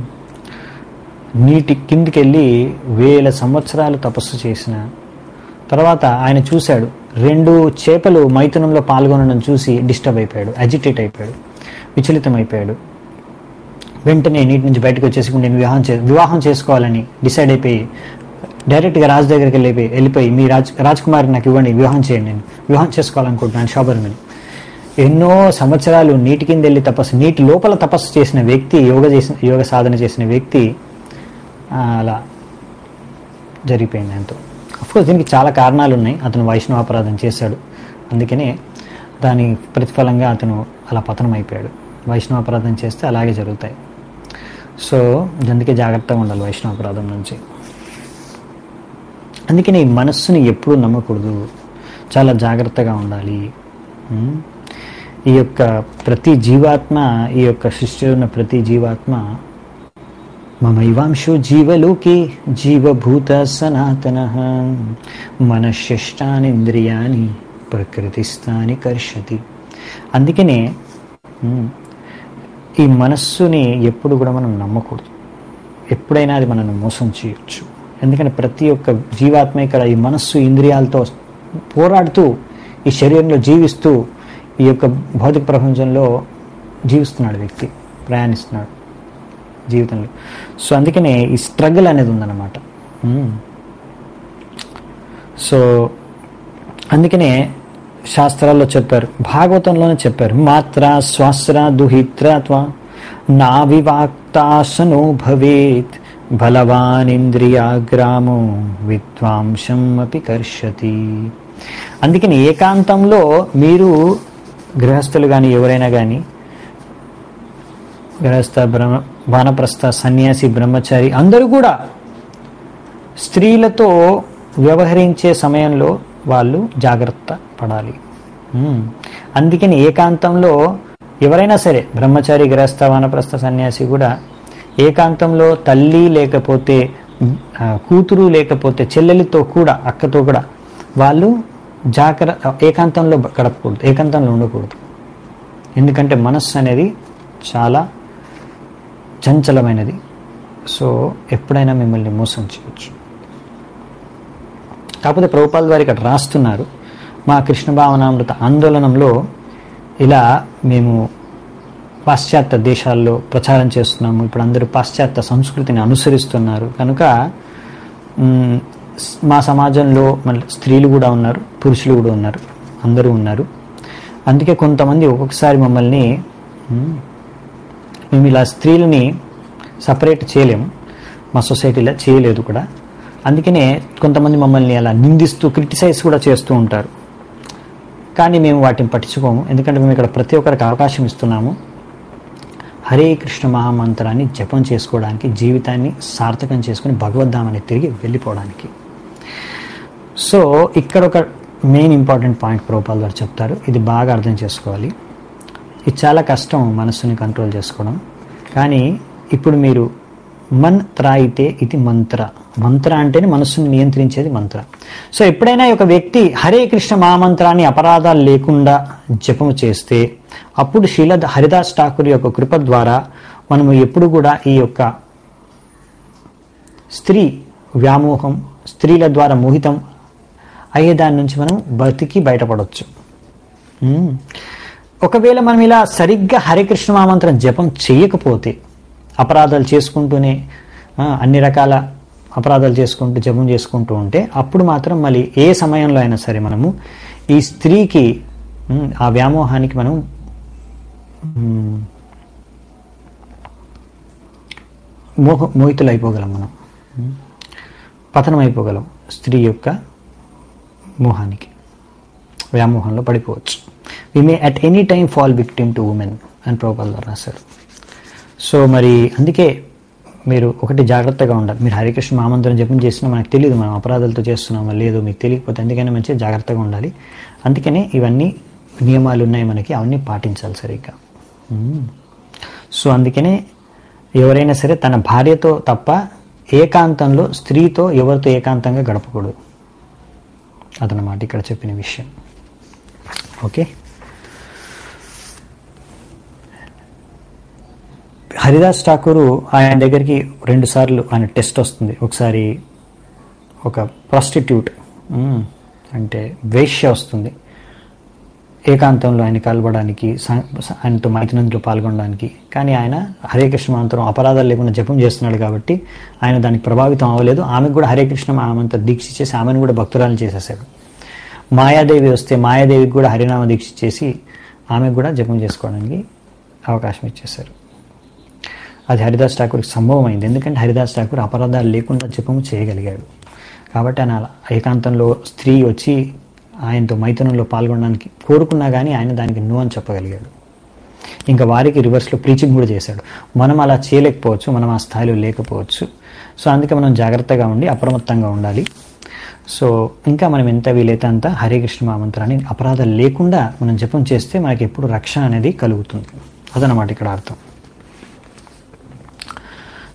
నీటి కిందికి వెళ్ళి వేల సంవత్సరాలు తపస్సు చేసిన తర్వాత ఆయన చూశాడు రెండు చేపలు మైథునంలో పాల్గొనడం చూసి డిస్టర్బ్ అయిపోయాడు అజిటేట్ అయిపోయాడు విచలితం అయిపోయాడు వెంటనే నీటి నుంచి బయటకు వచ్చేసి "ఇప్పుడు నేను వివాహం చే వివాహం చేసుకోవాలని డిసైడ్ అయిపోయి డైరెక్ట్గా రాజు దగ్గరికి వెళ్ళిపోయి వెళ్ళిపోయి మీ రాజ్ రాజ్కుమారి నాకు ఇవ్వండి వివాహం చేయండి నేను వివాహం చేసుకోవాలనుకుంటున్నాను శోభర్మని ఎన్నో సంవత్సరాలు నీటి కింద వెళ్ళి తపస్సు నీటి లోపల తపస్సు చేసిన వ్యక్తి యోగ చేసిన యోగ సాధన చేసిన వ్యక్తి ఆ, అలా జరిగిపోయింది ఎంతో అఫ్కోర్స్ దీనికి చాలా కారణాలు ఉన్నాయి అతను వైష్ణవ అపరాధం చేశాడు అందుకనే దాని ప్రతిఫలంగా అతను అలా పతనం అయిపోయాడు వైష్ణవ అపరాధం చేస్తే అలాగే జరుగుతాయి సో అందుకే జాగ్రత్తగా ఉండాలి వైష్ణవ అపరాధం నుంచి అందుకని ఈ మనస్సుని ఎప్పుడూ నమ్మకూడదు చాలా జాగ్రత్తగా ఉండాలి ఉం? ఈ యొక్క ప్రతి జీవాత్మ ఈ యొక్క సృష్టిలో ఉన్న ప్రతి జీవాత్మ మమైవాంశో జీవలోకే జీవభూత సనాతన మనశ్శిష్టానింద్రియాని ప్రకృతిస్థాని కర్షతి అందుకనే ఉమ్, ఈ మనస్సుని ఎప్పుడు కూడా మనం నమ్మకూడదు ఎప్పుడైనా అది మనల్ని మోసం చేయొచ్చు ఎందుకంటే ప్రతి ఒక్క జీవాత్మ ఇక్కడ ఈ మనస్సు ఇంద్రియాలతో పోరాడుతూ ఈ శరీరంలో జీవిస్తూ ఈ యొక్క భౌతిక ప్రపంచంలో జీవిస్తున్నాడు వ్యక్తి ప్రయాణిస్తున్నాడు జీవితంలో సో అందుకనే ఈ స్ట్రగుల్ అనేది ఉందన్నమాట ఉమ్. సో అందుకనే శాస్త్రాల్లో చెప్పారు భాగవతంలోనే చెప్పారు మాత్ర స్వాస్ర దుహిత్రత్వ నా వివాక్తాసనో భవేత్ బలవాన్ ఇంద్రియాగ్రామో విద్వాంసం అపి కర్షతి అందుకని ఏకాంతంలో మీరు గృహస్థులు కానీ ఎవరైనా కానీ గృహస్థ బ్రహ్మ వానప్రస్థ సన్యాసి బ్రహ్మచారి అందరూ కూడా స్త్రీలతో వ్యవహరించే సమయంలో వాళ్ళు జాగ్రత్త పడాలి ఉమ్. అందుకని ఏకాంతంలో ఎవరైనా సరే బ్రహ్మచారి గృహస్థ వానప్రస్థ సన్యాసి కూడా ఏకాంతంలో తల్లి లేకపోతే ఆ, కూతురు లేకపోతే చెల్లెలితో కూడా అక్కతో కూడా వాళ్ళు జాగ్రత్త ఏకాంతంలో గడపకూడదు ఏకాంతంలో ఉండకూడదు ఎందుకంటే మనస్సు అనేది చాలా చంచలమైనది సో ఎప్పుడైనా మిమ్మల్ని మోసం చేయొచ్చు కాకపోతే ప్రభుపాల్ వారు ఇక్కడ రాస్తున్నారు మా కృష్ణ భావనామృత ఆందోళనంలో ఇలా మేము పాశ్చాత్య దేశాల్లో ప్రచారం చేస్తున్నాము ఇప్పుడు అందరూ పాశ్చాత్య సంస్కృతిని అనుసరిస్తున్నారు కనుక మ్, స్- మా సమాజంలో మళ్ళీ స్త్రీలు కూడా ఉన్నారు పురుషులు కూడా ఉన్నారు అందరూ ఉన్నారు అందుకే కొంతమంది ఒక్కొక్కసారి మమ్మల్ని మ్, మేము ఇలా స్త్రీలని సపరేట్ చేయలేము మా సొసైటీలో చేయలేదు కూడా అందుకనే కొంతమంది మమ్మల్ని అలా నిందిస్తూ క్రిటిసైజ్ కూడా చేస్తూ ఉంటారు కానీ మేము వాటిని పట్టించుకోము ఎందుకంటే మేము ఇక్కడ ప్రతి ఒక్కరికి అవకాశం ఇస్తున్నాము హరే కృష్ణ మహామంత్రాన్ని జపం చేసుకోవడానికి జీవితాన్ని సార్థకం చేసుకుని భగవద్ధామని తిరిగి వెళ్ళిపోవడానికి సో ఇక్కడ ఒక మెయిన్ ఇంపార్టెంట్ పాయింట్ ప్రోపాల్ గారు చెప్తారు ఇది బాగా అర్థం చేసుకోవాలి ఇది చాలా కష్టం మనస్సుని కంట్రోల్ చేసుకోవడం కానీ ఇప్పుడు మీరు మంత్ర అయితే ఇది మంత్ర మంత్ర అంటేనే మనస్సుని నియంత్రించేది మంత్ర సో ఎప్పుడైనా ఒక వ్యక్తి హరే కృష్ణ మహామంత్రాన్ని అపరాధాలు లేకుండా జపము చేస్తే అప్పుడు శీల హరిదాస్ ఠాకూర్ యొక్క కృప ద్వారా మనము ఎప్పుడు కూడా ఈ యొక్క స్త్రీ వ్యామోహం స్త్రీల ద్వారా మోహితం అయ్యే దాని నుంచి మనం బతికి బయటపడవచ్చు మ్మ్. ఒకవేళ మనం ఇలా సరిగ్గా హరికృష్ణ మహామంత్రం జపం చేయకపోతే అపరాధాలు చేసుకుంటూనే ఆ, అన్ని రకాల అపరాధాలు చేసుకుంటూ జపం చేసుకుంటూ ఉంటే అప్పుడు మాత్రం మళ్ళీ ఏ సమయంలో అయినా సరే మనము ఈ స్త్రీకి మ్, ఆ వ్యామోహానికి మనం మ్, మోహ మోహితులు అయిపోగలం మనం మ్, పతనం అయిపోగలం స్త్రీ యొక్క మోహానికి వ్యామోహంలో పడిపోవచ్చు we may at any time fall victim to women అని ప్రభుపాల్ గారు రాశారు సో మరి అందుకే మీరు ఒకటి జాగ్రత్తగా ఉండాలి మీరు హరికృష్ణ మహామంత్రం జపం చేసినా మనకు తెలియదు మనం అపరాధాలతో చేస్తున్నామా లేదో మీకు తెలియకపోతే అందుకనే మంచిగా జాగ్రత్తగా ఉండాలి అందుకనే ఇవన్నీ నియమాలు ఉన్నాయి మనకి అవన్నీ పాటించాలి సరిగ్గా మ్మ్. సో అందుకనే ఎవరైనా సరే తన భార్యతో తప్ప ఏకాంతంలో స్త్రీతో ఎవరితో ఏకాంతంగా గడపకూడదు అదనమాట ఇక్కడ చెప్పిన విషయం ఓకే హరిదాస్ ఠాకూరు ఆయన దగ్గరికి రెండు సార్లు ఆయన టెస్ట్ వస్తుంది ఒకసారి ఒక ప్రాస్టిట్యూట్ అంటే వేశ్య వస్తుంది ఏకాంతంలో ఆయన కలవడానికి స- స- ఆయనతో మైథునంలో పాల్గొనడానికి కానీ ఆయన హరే కృష్ణ మంత్రం అపరాధాలు లేకుండా జపం చేస్తున్నాడు కాబట్టి ఆయన దానికి ప్రభావితం అవ్వలేదు ఆమెకు కూడా హరే కృష్ణ మహామంత్ర దీక్ష చేసి ఆమెను కూడా భక్తురాలు చేసేసాడు మాయాదేవి వస్తే మాయాదేవికి కూడా హరినామ దీక్ష చేసి ఆమెకు కూడా జపం చేసుకోవడానికి అవకాశం ఇచ్చేశారు అది హరిదాస్ ఠాకూర్కి సంభవం అయింది ఎందుకంటే హరిదాస్ ఠాకూర్ అపరాధాలు లేకుండా జపము చేయగలిగాడు కాబట్టి ఆయన అలా ఏకాంతంలో స్త్రీ వచ్చి ఆయనతో మైథునంలో పాల్గొనడానికి కోరుకున్నా కానీ ఆయన దానికి నో అని చెప్పగలిగాడు ఇంకా వారికి రివర్స్లో ప్రీచింగ్ కూడా చేశాడు మనం అలా చేయలేకపోవచ్చు మనం ఆ స్థాయిలో లేకపోవచ్చు సో అందుకే మనం జాగ్రత్తగా ఉండి అప్రమత్తంగా ఉండాలి సో ఇంకా మనం ఎంత వీలైతే అంత హరే కృష్ణ మహామంత్రాన్ని అపరాధాలు లేకుండా మనం జపం చేస్తే మనకి ఎప్పుడు రక్షణ అనేది కలుగుతుంది అదనమాట ఇక్కడ అర్థం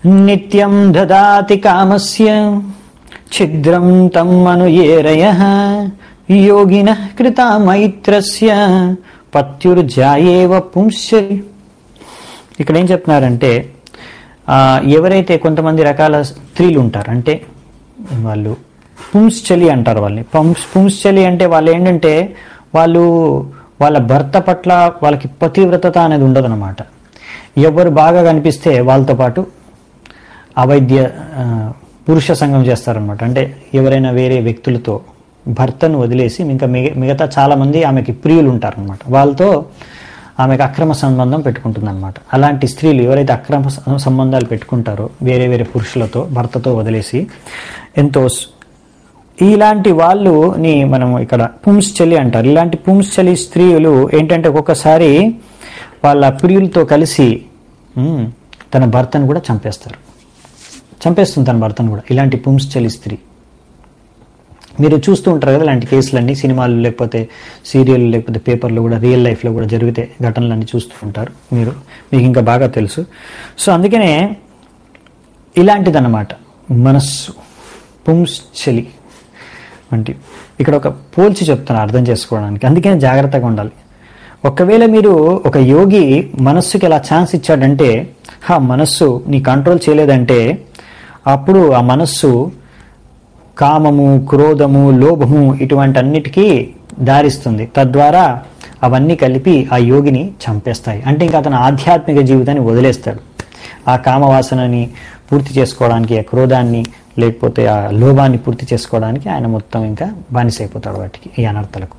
నిత్యం దదాతి కామస్య ఛిద్రం తం అనుయేరయ యోగిన కృత మైత్రస్య పత్యుర్జాయేవ పుంస్యరి ఇక్కడ ఏం చెప్తున్నారంటే ఆ, ఎవరైతే కొంతమంది రకాల స్త్రీలు ఉంటారు అంటే వాళ్ళు పుంశ్చలి అంటారు వాళ్ళని పుంస్ పుంశ్చలి అంటే వాళ్ళు ఏంటంటే వాళ్ళు వాళ్ళ భర్త పట్ల వాళ్ళకి పతివ్రతత అనేది ఉండదన్నమాట ఎవరు బాగా కనిపిస్తే వాళ్ళతో పాటు అవైద్య ఆ, పురుష సంఘం చేస్తారనమాట అంటే ఎవరైనా వేరే వ్యక్తులతో భర్తను వదిలేసి ఇంకా మిగ- మిగతా చాలా మంది ఆమెకి ప్రియులు ఉంటారనమాట వాళ్ళతో ఆమెకు అక్రమ సంబంధం పెట్టుకుంటుందన్నమాట అలాంటి స్త్రీలు ఎవరైతే అక్రమ స- సంబంధాలు పెట్టుకుంటారో వేరే వేరే పురుషులతో భర్తతో వదిలేసి ఎంతో స్- ఇలాంటి వాళ్ళుని మనం ఇక్కడ పుంశ్చలి అంటారు ఇలాంటి పుంశ్చలి స్త్రీలు ఏంటంటే ఒక్కొక్కసారి వాళ్ళ ప్రియులతో కలిసి ఉమ్, తన భర్తను కూడా చంపేస్తారు చంపేస్తుంది తన భర్తను కూడా ఇలాంటి పుంశ్చలి స్త్రీ మీరు చూస్తూ ఉంటారు కదా ఇలాంటి కేసులన్నీ సినిమాలు లేకపోతే సీరియల్ లేకపోతే పేపర్లు కూడా రియల్ లైఫ్లో కూడా జరిగితే ఘటనలన్నీ చూస్తూ ఉంటారు మీరు మీకు ఇంకా బాగా తెలుసు సో అందుకనే ఇలాంటిదన్నమాట మనస్సు పుంశ్చలి వంటి ఇక్కడ ఒక పోల్చి చెప్తాను అర్థం చేసుకోవడానికి అందుకనే జాగ్రత్తగా ఉండాలి ఒకవేళ మీరు ఒక యోగి మనస్సుకి ఎలా ఛాన్స్ ఇచ్చాడంటే ఆ మనస్సు నీ కంట్రోల్ చేయలేదంటే అప్పుడు ఆ మనస్సు కామము క్రోధము లోభము ఇటువంటి అన్నిటికీ దారిస్తుంది తద్వారా అవన్నీ కలిపి ఆ యోగిని చంపేస్తాయి అంటే ఇంకా అతను ఆధ్యాత్మిక జీవితాన్ని వదిలేస్తాడు ఆ కామవాసనని పూర్తి చేసుకోవడానికి ఆ క్రోధాన్ని లేకపోతే ఆ లోభాన్ని పూర్తి చేసుకోవడానికి ఆయన మొత్తం ఇంకా బానిసైపోతాడు వాటికి ఈ అనర్థలకు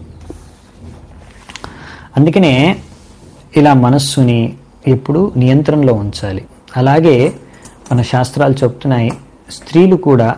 అందుకనే ఇలా మనస్సుని ఎప్పుడు నియంత్రణలో ఉంచాలి అలాగే మన శాస్త్రాలు చెప్తున్నాయి స్త్రీలు కూడా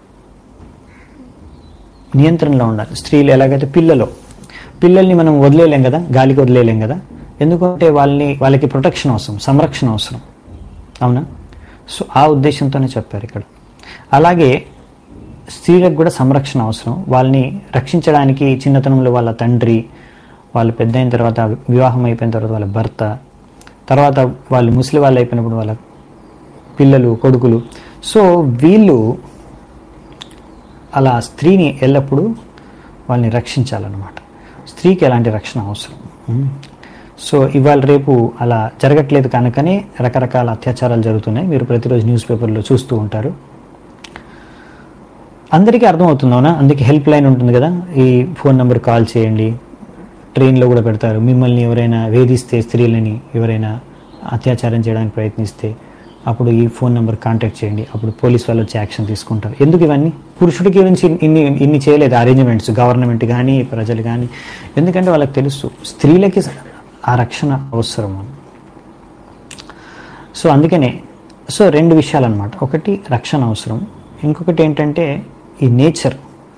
నియంత్రణలో ఉండాలి స్త్రీలు ఎలాగైతే పిల్లలు పిల్లల్ని మనం వదిలేయలేం కదా గాలికి వదిలేయలేం కదా ఎందుకంటే వాళ్ళని వాళ్ళకి ప్రొటెక్షన్ అవసరం సంరక్షణ అవసరం అవునా సో ఆ ఉద్దేశంతోనే చెప్పారు ఇక్కడ అలాగే స్త్రీలకు కూడా సంరక్షణ అవసరం వాళ్ళని రక్షించడానికి చిన్నతనంలో వాళ్ళ తండ్రి వాళ్ళు పెద్ద అయిన తర్వాత వివాహం అయిపోయిన తర్వాత వాళ్ళ భర్త తర్వాత వాళ్ళు ముసలి వాళ్ళు అయిపోయినప్పుడు వాళ్ళ పిల్లలు కొడుకులు సో వీళ్ళు అలా స్త్రీని ఎల్లప్పుడూ వాళ్ళని రక్షించాలన్నమాట స్త్రీకి ఎలాంటి రక్షణ అవసరం ఉమ్. సో ఇవాళ రేపు అలా జరగట్లేదు కనుకనే రకరకాల అత్యాచారాలు జరుగుతున్నాయి మీరు ప్రతిరోజు న్యూస్ పేపర్లో చూస్తూ ఉంటారు అందరికీ అర్థమవుతుందవునా అందుకే హెల్ప్ లైన్ ఉంటుంది కదా ఈ ఫోన్ నెంబర్ కాల్ చేయండి ట్రైన్లో కూడా పెడతారు మిమ్మల్ని ఎవరైనా వేధిస్తే స్త్రీలని ఎవరైనా అత్యాచారం చేయడానికి ప్రయత్నిస్తే అప్పుడు ఈ ఫోన్ నెంబర్ కాంటాక్ట్ చేయండి అప్పుడు పోలీస్ వాళ్ళు వచ్చి యాక్షన్ తీసుకుంటారు ఎందుకు ఇవన్నీ పురుషుడికి గురించి ఇన్ని ఇన్ని చేయలేదు అరేంజ్మెంట్స్ గవర్నమెంట్ కానీ ప్రజలు కానీ ఎందుకంటే వాళ్ళకి తెలుసు స్త్రీలకి ఆ రక్షణ అవసరం సో అందుకనే సో రెండు విషయాలు అనమాట ఒకటి రక్షణ అవసరం ఇంకొకటి ఏంటంటే ఈ నేచర్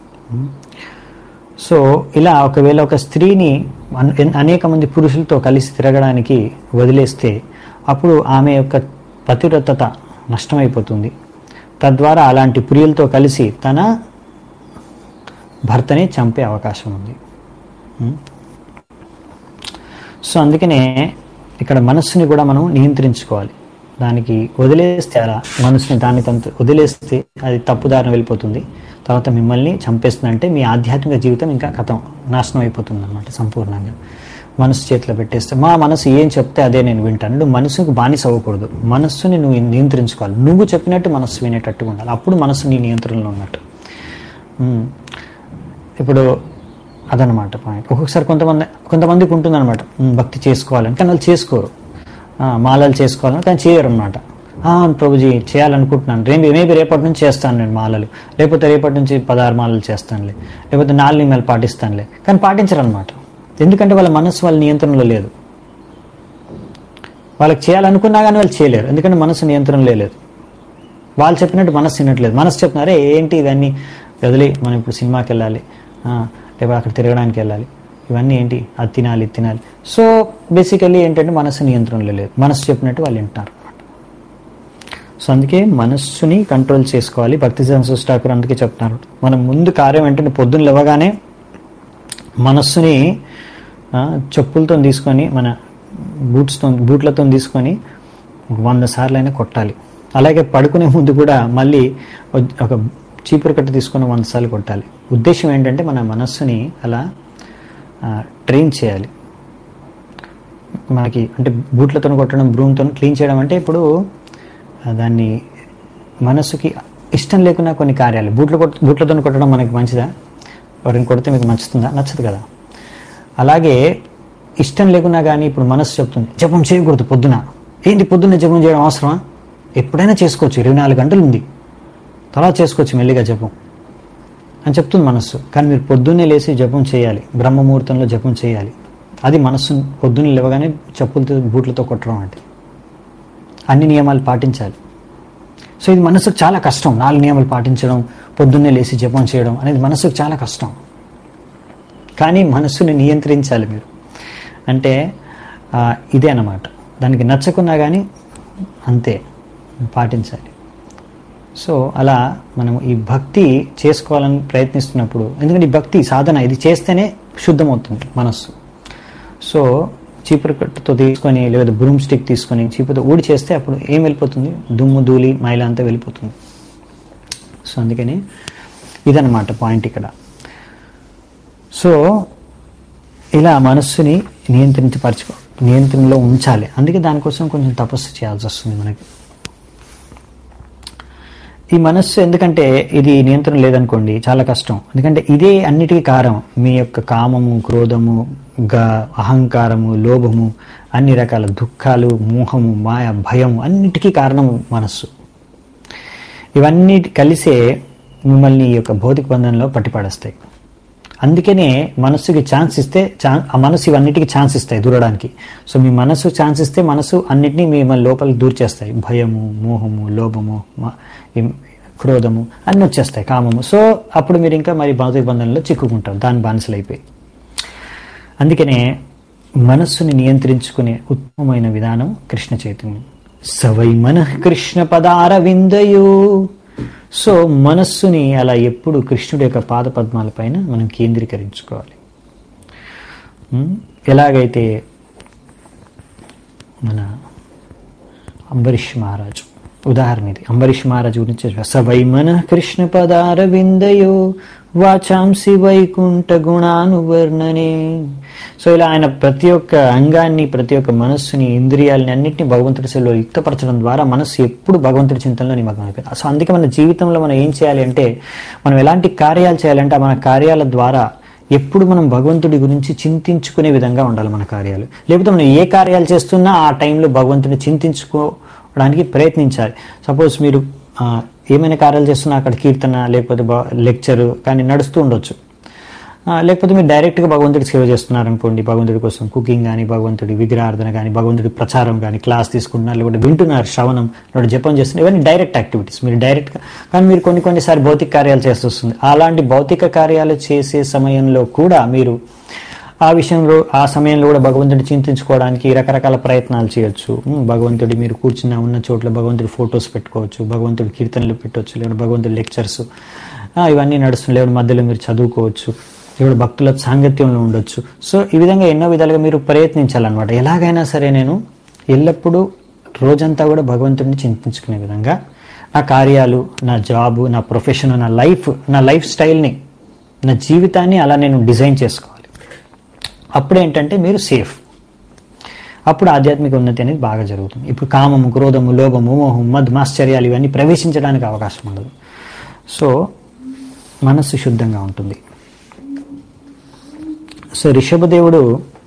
సో ఇలా ఒకవేళ ఒక స్త్రీని అన్- అనేక మంది పురుషులతో కలిసి తిరగడానికి వదిలేస్తే అప్పుడు ఆమె యొక్క పతివ్రతత నష్టమైపోతుంది తద్వారా అలాంటి ప్రియులతో కలిసి తన భర్తని చంపే అవకాశం ఉంది ఉం? సో అందుకనే ఇక్కడ మనస్సుని కూడా మనం నియంత్రించుకోవాలి దానికి వదిలేస్తే అలా మనసుని దాన్ని తంత వదిలేస్తే అది తప్పుదారిన వెళ్ళిపోతుంది తర్వాత మిమ్మల్ని చంపేస్తుంది అంటే మీ ఆధ్యాత్మిక జీవితం ఇంకా కథం నాశనం అయిపోతుంది అనమాట సంపూర్ణంగా మనసు చేతిలో పెట్టేస్తే మా మనసు ఏం చెప్తే అదే నేను వింటాను నువ్వు మనసుకు బానిస అవ్వకూడదు మనస్సుని నువ్వు నియంత్రించుకోవాలి నువ్వు చెప్పినట్టు మనస్సు వినేటట్టుగా ఉండాలి అప్పుడు మనసు నీ నియంత్రణలో ఉన్నట్టు ఉమ్. ఇప్పుడు అదనమాట పాయింట్ ఒక్కొక్కసారి కొంతమంది కొంతమందికి ఉంటుందన్నమాట "ఉమ్, భక్తి చేసుకోవాలని కానీ వాళ్ళు చేసుకోరు ఆ, మాలలు చేసుకోవాలని కానీ చేయరు అనమాట ప్రభుజీ చేయాలనుకుంటున్నాను రేపు మేబీ రేపటి నుంచి చేస్తాను నేను మాలలు లేకపోతే రేపటి నుంచి పదహారు మాలలు చేస్తానులే లేకపోతే నాలుగు నిమిషాలు పాటిస్తానులే కానీ పాటించరు అనమాట ఎందుకంటే వాళ్ళ మనసు వాళ్ళ నియంత్రణలో లేదు వాళ్ళకి చేయాలనుకున్నా కానీ వాళ్ళు చేయలేరు ఎందుకంటే మనసు నియంత్రణలో లేదు వాళ్ళు చెప్పినట్టు మనసు తినట్లేదు మనసు చెప్తున్నారే ఏంటి ఇవన్నీ వదిలి మనం ఇప్పుడు సినిమాకి వెళ్ళాలి ఆ, లేకపోతే అక్కడ తిరగడానికి వెళ్ళాలి ఇవన్నీ ఏంటి అది తినాలి ఇది తినాలి సో బేసికల్లీ ఏంటంటే మనసు నియంత్రణలో లేదు మనసు చెప్పినట్టు వాళ్ళు వింటున్నారు అన్నమాట సో అందుకే మనస్సుని కంట్రోల్ చేసుకోవాలి భక్తి సంస్థ ఠాకూర్ అందుకే చెప్తున్నారు మనం ముందు కార్యం ఏంటంటే పొద్దున్న లేవగానే మనస్సుని ఆ, చెప్పులతో తీసుకొని మన బూట్స్తో బూట్లతో తీసుకొని ఒక వంద సార్లు అయినా కొట్టాలి అలాగే పడుకునే ముందు కూడా మళ్ళీ ఒక చీపురు కట్ట తీసుకొని వంద సార్లు కొట్టాలి ఉద్దేశం ఏంటంటే మన మనస్సుని అలా ట్రైన్ చేయాలి మనకి అంటే బూట్లతో కొట్టడం బ్రూమ్తో క్లీన్ చేయడం అంటే ఇప్పుడు ఆ, దాన్ని మనస్సుకి ఇష్టం లేకున్నా కొన్ని కార్యాలు బూట్లు కొట్ బూట్లతో కొట్టడం మనకి మంచిదా ఎవరిని కొడితే మీకు నచ్చుతుందా నచ్చదు కదా అలాగే ఇష్టం లేకున్నా కానీ ఇప్పుడు మనస్సు చెప్తుంది జపం చేయకూడదు పొద్దున ఏంటి పొద్దున్న జపం చేయడం అవసరమా ఎప్పుడైనా చేసుకోవచ్చు ఇరవై నాలుగు గంటలు ఉంది తర్వాత చేసుకోవచ్చు మెల్లిగా జపం అని చెప్తుంది మనస్సు కానీ మీరు పొద్దున్నే లేచి జపం చేయాలి బ్రహ్మముహూర్తంలో జపం చేయాలి అది మనస్సు పొద్దున్నే లేవగానే చెప్పులతో బూట్లతో కొట్టడం అంటే అన్ని నియమాలు పాటించాలి సో ఇది మనసుకు చాలా కష్టం నాలుగు నియమాలు పాటించడం పొద్దున్నే లేచి జపం చేయడం అనేది మనసుకు చాలా కష్టం కానీ మనస్సుని నియంత్రించాలి మీరు అంటే ఆ, ఇదే అన్నమాట దానికి నచ్చకున్నా కానీ అంతే పాటించాలి సో అలా మనం ఈ భక్తి చేసుకోవాలని ప్రయత్నిస్తున్నప్పుడు ఎందుకంటే ఈ భక్తి సాధన ఇది చేస్తేనే శుద్ధమవుతుంది మనస్సు సో చీపురు కట్టుతో తీసుకొని లేదా బ్రూమ్ స్టిక్ తీసుకొని చీపుతో ఊడి చేస్తే అప్పుడు ఏం వెళ్ళిపోతుంది దుమ్ము ధూళి మైల అంతా వెళ్ళిపోతుంది సో అందుకని ఇదన్నమాట పాయింట్ ఇక్కడ సో ఇలా మనస్సుని నియంత్రించపరచుకో నియంత్రణలో ఉంచాలి అందుకే దానికోసం కొంచెం తపస్సు చేయాల్సి వస్తుంది మనకి ఈ మనస్సు ఎందుకంటే ఇది నియంత్రణ లేదనుకోండి చాలా కష్టం ఎందుకంటే ఇదే అన్నిటికీ కారణం మీ యొక్క కామము క్రోధము గ అహంకారము లోభము అన్ని రకాల దుఃఖాలు మోహము మాయ భయం అన్నిటికీ కారణం మనస్సు ఇవన్నీ కలిసే మిమ్మల్ని ఈ యొక్క భౌతిక బంధంలో పట్టిపడేస్తాయి అందుకనే మనస్సుకి ఛాన్స్ ఇస్తే ఛాన్ ఆ మనసు ఇవన్నిటికీ ఛాన్స్ ఇస్తాయి దూరడానికి సో మీ మనసు ఛాన్స్ ఇస్తే మనసు అన్నిటినీ మిమ్మల్ని లోపలికి దూర చేస్తాయి భయము మోహము లోభము మ- ఈ క్రోధము అన్నీ వచ్చేస్తాయి కామము సో అప్పుడు మీరు ఇంకా మరి భౌతిక బంధంలో చిక్కుకుంటారు దాని బానిసలు అయిపోయి అందుకనే మనస్సుని నియంత్రించుకునే ఉత్తమమైన విధానం కృష్ణ చైతన్యం సవై మన కృష్ణ పదార విందయో సో మనస్సుని అలా ఎప్పుడు కృష్ణుడి యొక్క పాద పద్మాలపైన మనం కేంద్రీకరించుకోవాలి ఉం? ఎలాగైతే మన అంబరీష్ మహారాజు ఉదాహరణ ఇది అంబరీష్ మహారాజు గురించి చెప్పారు. సవై మన కృష్ణ పదార విందయో వాచాంసి వైకుంఠ గుణానువర్ణనే సో ఇలా ఆయన ప్రతి ఒక్క అంగాన్ని ప్రతి ఒక్క మనస్సుని ఇంద్రియాలని అన్నింటినీ భగవంతుడి సేవలో యుక్తపరచడం ద్వారా మనస్సు ఎప్పుడు భగవంతుడి చింతనలో నిమగ్నం అయిపోయింది సో అందుకే మన జీవితంలో మనం ఏం చేయాలి అంటే మనం ఎలాంటి కార్యాలు చేయాలంటే ఆ మన కార్యాల ద్వారా ఎప్పుడు మనం భగవంతుడి గురించి చింతించుకునే విధంగా ఉండాలి మన కార్యాలు లేకపోతే మనం ఏ కార్యాలు చేస్తున్నా ఆ టైంలో భగవంతుడిని చింతించుకోవడానికి ప్రయత్నించాలి సపోజ్ మీరు ఆ, ఏమైనా కార్యాలు చేస్తున్నా అక్కడ కీర్తన లేకపోతే లెక్చర్ కానీ నడుస్తూ ఉండొచ్చు ఆ, లేకపోతే మీరు డైరెక్ట్గా భగవంతుడికి సేవ చేస్తున్నారు అనుకోండి భగవంతుడి కోసం కుకింగ్ కానీ భగవంతుడి విగ్రహార్థన కానీ భగవంతుడి ప్రచారం కానీ క్లాస్ తీసుకుంటున్నారు లేకపోతే వింటున్నారు శ్రవణం లేకపోతే జపం చేస్తున్నారు ఇవన్నీ డైరెక్ట్ యాక్టివిటీస్ మీరు డైరెక్ట్గా కానీ మీరు కొన్ని కొన్నిసారి భౌతిక కార్యాలు చేస్తూ వస్తుంది అలాంటి భౌతిక కార్యాలు చేసే సమయంలో కూడా మీరు ఆ విషయంలో ఆ సమయంలో కూడా భగవంతుడి చింతించుకోవడానికి రకరకాల ప్రయత్నాలు చేయొచ్చు ఉమ్, భగవంతుడి మీరు కూర్చున్న ఉన్న చోట్ల భగవంతుడి ఫొటోస్ పెట్టుకోవచ్చు భగవంతుడి కీర్తనలు పెట్టవచ్చు లేదా భగవంతుడి లెక్చర్స్ ఇవన్నీ నడుస్తుంది లేదా మధ్యలో మీరు చదువుకోవచ్చు లేదా భక్తుల సాంగత్యంలో ఉండొచ్చు సో ఈ విధంగా ఎన్నో విధాలుగా మీరు ప్రయత్నించాలన్నమాట ఎలాగైనా సరే నేను ఎల్లప్పుడూ రోజంతా కూడా భగవంతుడిని చింతించుకునే విధంగా నా కార్యాలు నా జాబు నా ప్రొఫెషన్ నా లైఫ్ నా లైఫ్ స్టైల్ని నా జీవితాన్ని అలా నేను డిజైన్ చేసుకోవాలి అప్పుడు ఏంటంటే మీరు సేఫ్ అప్పుడు ఆధ్యాత్మిక ఉన్నతి అనేది బాగా జరుగుతుంది ఇప్పుడు కామము క్రోధము లోభము మోహం మధుమాశ్చర్యాలు ఇవన్నీ ప్రవేశించడానికి అవకాశం ఉండదు సో మనస్సు శుద్ధంగా ఉంటుంది సో రిషభదేవుడు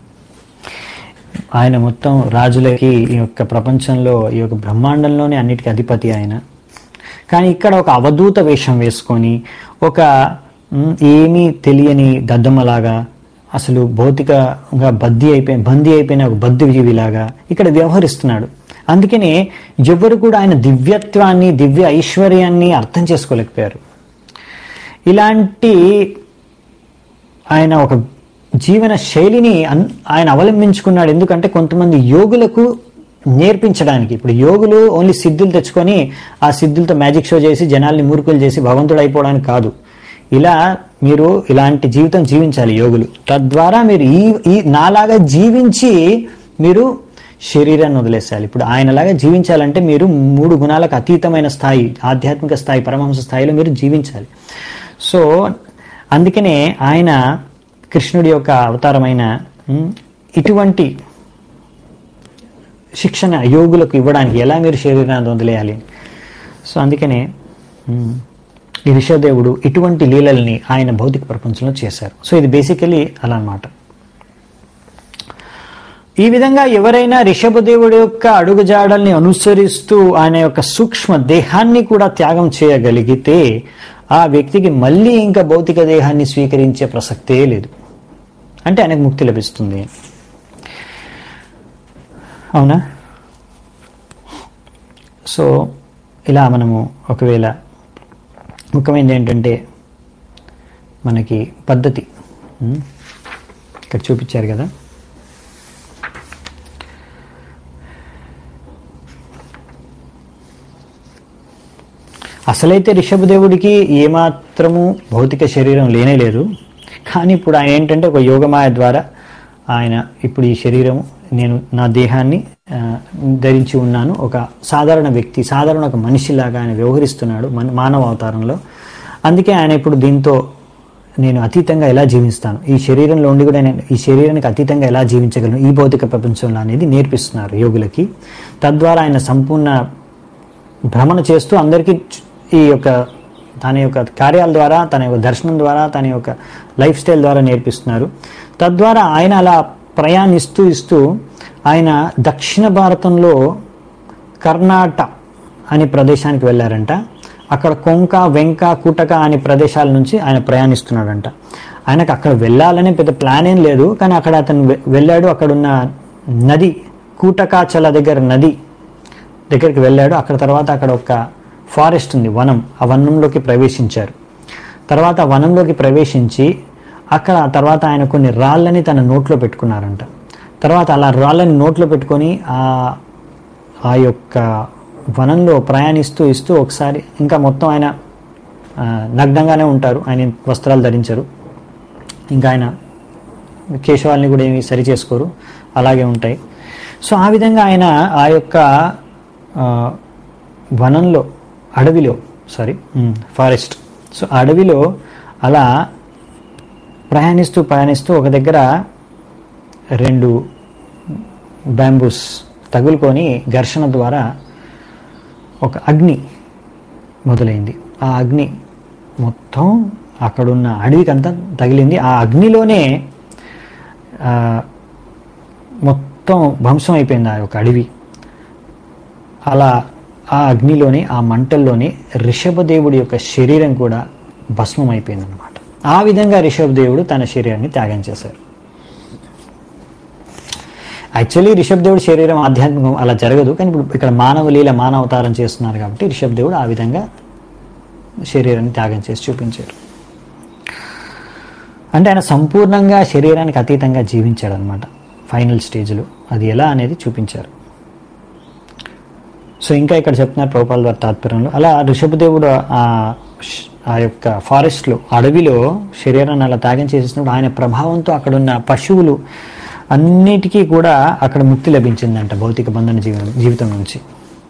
ఆయన మొత్తం రాజులకి ఈ యొక్క ప్రపంచంలో ఈ యొక్క బ్రహ్మాండంలోనే అన్నిటికీ అధిపతి ఆయన కానీ ఇక్కడ ఒక అవధూత వేషం వేసుకొని ఒక మ్, ఏమీ తెలియని దద్దమ్మలాగా అసలు భౌతికంగా బద్దీ అయిపోయి బందీ అయిపోయిన ఒక బద్ది జీవిలాగా ఇక్కడ వ్యవహరిస్తున్నాడు అందుకనే ఎవరు కూడా ఆయన దివ్యత్వాన్ని దివ్య ఐశ్వర్యాన్ని అర్థం చేసుకోలేకపోయారు ఇలాంటి ఆయన ఒక జీవన శైలిని అన్- ఆయన అవలంబించుకున్నాడు ఎందుకంటే కొంతమంది యోగులకు నేర్పించడానికి ఇప్పుడు యోగులు ఓన్లీ సిద్ధులు తెచ్చుకొని ఆ సిద్ధులతో మ్యాజిక్ షో చేసి జనాల్ని మూర్ఖులు చేసి భగవంతుడు అయిపోవడానికి కాదు ఇలా మీరు ఇలాంటి జీవితం జీవించాలి యోగులు తద్వారా మీరు ఈ ఈ నాలాగా జీవించి మీరు శరీరాన్ని వదిలేసేయాలి ఇప్పుడు ఆయనలాగా జీవించాలంటే మీరు మూడు గుణాలకు అతీతమైన స్థాయి ఆధ్యాత్మిక స్థాయి పరమహంస స్థాయిలో మీరు జీవించాలి సో అందుకనే ఆయన కృష్ణుడి యొక్క అవతారమైన ఉమ్, ఇటువంటి శిక్షణ యోగులకు ఇవ్వడానికి ఎలా మీరు శరీరాన్ని వదిలేయాలి సో అందుకనే ఉమ్, ఈ ఋషదేవుడు ఇటువంటి లీలల్ని ఆయన భౌతిక ప్రపంచంలో చేశారు సో ఇది బేసికలీ అలా అన్నమాట ఈ విధంగా ఎవరైనా రిషభదేవుడి యొక్క అడుగుజాడల్ని అనుసరిస్తూ ఆయన యొక్క సూక్ష్మ దేహాన్ని కూడా త్యాగం చేయగలిగితే ఆ వ్యక్తికి మళ్ళీ ఇంకా భౌతిక దేహాన్ని స్వీకరించే ప్రసక్తే లేదు అంటే ఆయనకు ముక్తి లభిస్తుంది అవునా సో ఇలా మనము ఒకవేళ ముఖ్యమైనది ఏంటంటే మనకి పద్ధతి ఉమ్, ఇక్కడ చూపించారు కదా అసలైతే రిషభదేవుడికి ఏమాత్రము భౌతిక శరీరం లేనే లేదు కానీ ఇప్పుడు ఆయన ఏంటంటే ఒక యోగమాయ ద్వారా ఆయన ఇప్పుడు ఈ శరీరం నేను నా దేహాన్ని ఆ, ధరించి ఉన్నాను ఒక సాధారణ వ్యక్తి సాధారణ ఒక మనిషిలాగా ఆయన వ్యవహరిస్తున్నాడు మన మానవ అవతారంలో అందుకే ఆయన ఇప్పుడు దీంతో నేను అతీతంగా ఎలా జీవిస్తాను ఈ శరీరంలో ఉండి కూడా నేను ఈ శరీరానికి అతీతంగా ఎలా జీవించగలను ఈ భౌతిక ప్రపంచంలో అనేది నేర్పిస్తున్నారు యోగులకి తద్వారా ఆయన సంపూర్ణ భ్రమణ చేస్తూ అందరికీ చు- ఈ యొక్క తన యొక్క కార్యాల ద్వారా తన యొక్క దర్శనం ద్వారా తన యొక్క లైఫ్ స్టైల్ ద్వారా నేర్పిస్తున్నారు తద్వారా ఆయన అలా ప్రయాణిస్తూ ఇస్తూ ఆయన దక్షిణ భారతంలో కర్ణాట అనే ప్రదేశానికి వెళ్ళారంట అక్కడ కొంక వెంక కుటక అనే ప్రదేశాల నుంచి ఆయన ప్రయాణిస్తున్నాడంట ఆయనకు అక్కడ వెళ్ళాలనే పెద్ద ప్లాన్ ఏం లేదు కానీ అక్కడ అతను వె- వెళ్ళాడు అక్కడున్న నది కూటకాచల దగ్గర నది దగ్గరికి వెళ్ళాడు అక్కడ తర్వాత అక్కడ ఒక ఫారెస్ట్ ఉంది వనం ఆ వనంలోకి ప్రవేశించారు తర్వాత ఆ వనంలోకి ప్రవేశించి అక్కడ ఆ తర్వాత ఆయన కొన్ని రాళ్ళని తన నోట్లో పెట్టుకున్నారంట తర్వాత అలా రాళ్ళని నోట్లో పెట్టుకొని ఆ ఆ యొక్క వనంలో ప్రయాణిస్తూ ఇస్తూ ఒకసారి ఇంకా మొత్తం ఆయన ఆ, నగ్నంగానే ఉంటారు ఆయన వస్త్రాలు ధరించరు ఇంకా ఆయన కేశవాల్ని కూడా ఏమి సరి చేసుకోరు అలాగే ఉంటాయి సో ఆ విధంగా ఆయన ఆ యొక్క ఆ, వనంలో అడవిలో సారీ ఫారెస్ట్ సో అడవిలో అలా ప్రయాణిస్తూ ప్రయాణిస్తూ ఒక దగ్గర రెండు బ్యాంబూస్ తగులుకొని ఘర్షణ ద్వారా ఒక అగ్ని మొదలైంది ఆ అగ్ని మొత్తం అక్కడున్న అడవికంతా తగిలింది ఆ అగ్నిలోనే ఆ, మొత్తం ధ్వంసం అయిపోయింది ఆ యొక్క అడవి అలా ఆ అగ్నిలోని ఆ మంటల్లోని రిషభదేవుడి యొక్క శరీరం కూడా భస్మం అయిపోయింది అనమాట ఆ విధంగా రిషభదేవుడు తన శరీరాన్ని త్యాగం చేశారు యాక్చువల్లీ రిషభదేవుడి శరీరం ఆధ్యాత్మికం అలా జరగదు కానీ ఇప్పుడు ఇక్కడ మానవ లీల మానవ అవతారం చేస్తున్నారు కాబట్టి రిషభదేవుడు ఆ విధంగా శరీరాన్ని త్యాగం చేసి చూపించారు అంటే ఆయన సంపూర్ణంగా శరీరానికి అతీతంగా జీవించాడు అనమాట ఫైనల్ స్టేజ్లో అది ఎలా అనేది చూపించారు సో ఇంకా ఇక్కడ చెప్తున్నారు ప్రభుపాల వారి తాత్పర్యంలో అలా ఋషభదేవుడు ఆ ష్- ఆ యొక్క ఫారెస్ట్లో అడవిలో శరీరాన్ని అలా త్యాగం చేసేసినప్పుడు ఆయన ప్రభావంతో అక్కడున్న పశువులు అన్నిటికీ కూడా అక్కడ ముక్తి లభించిందంట భౌతిక బంధన జీవనం జీవితం నుంచి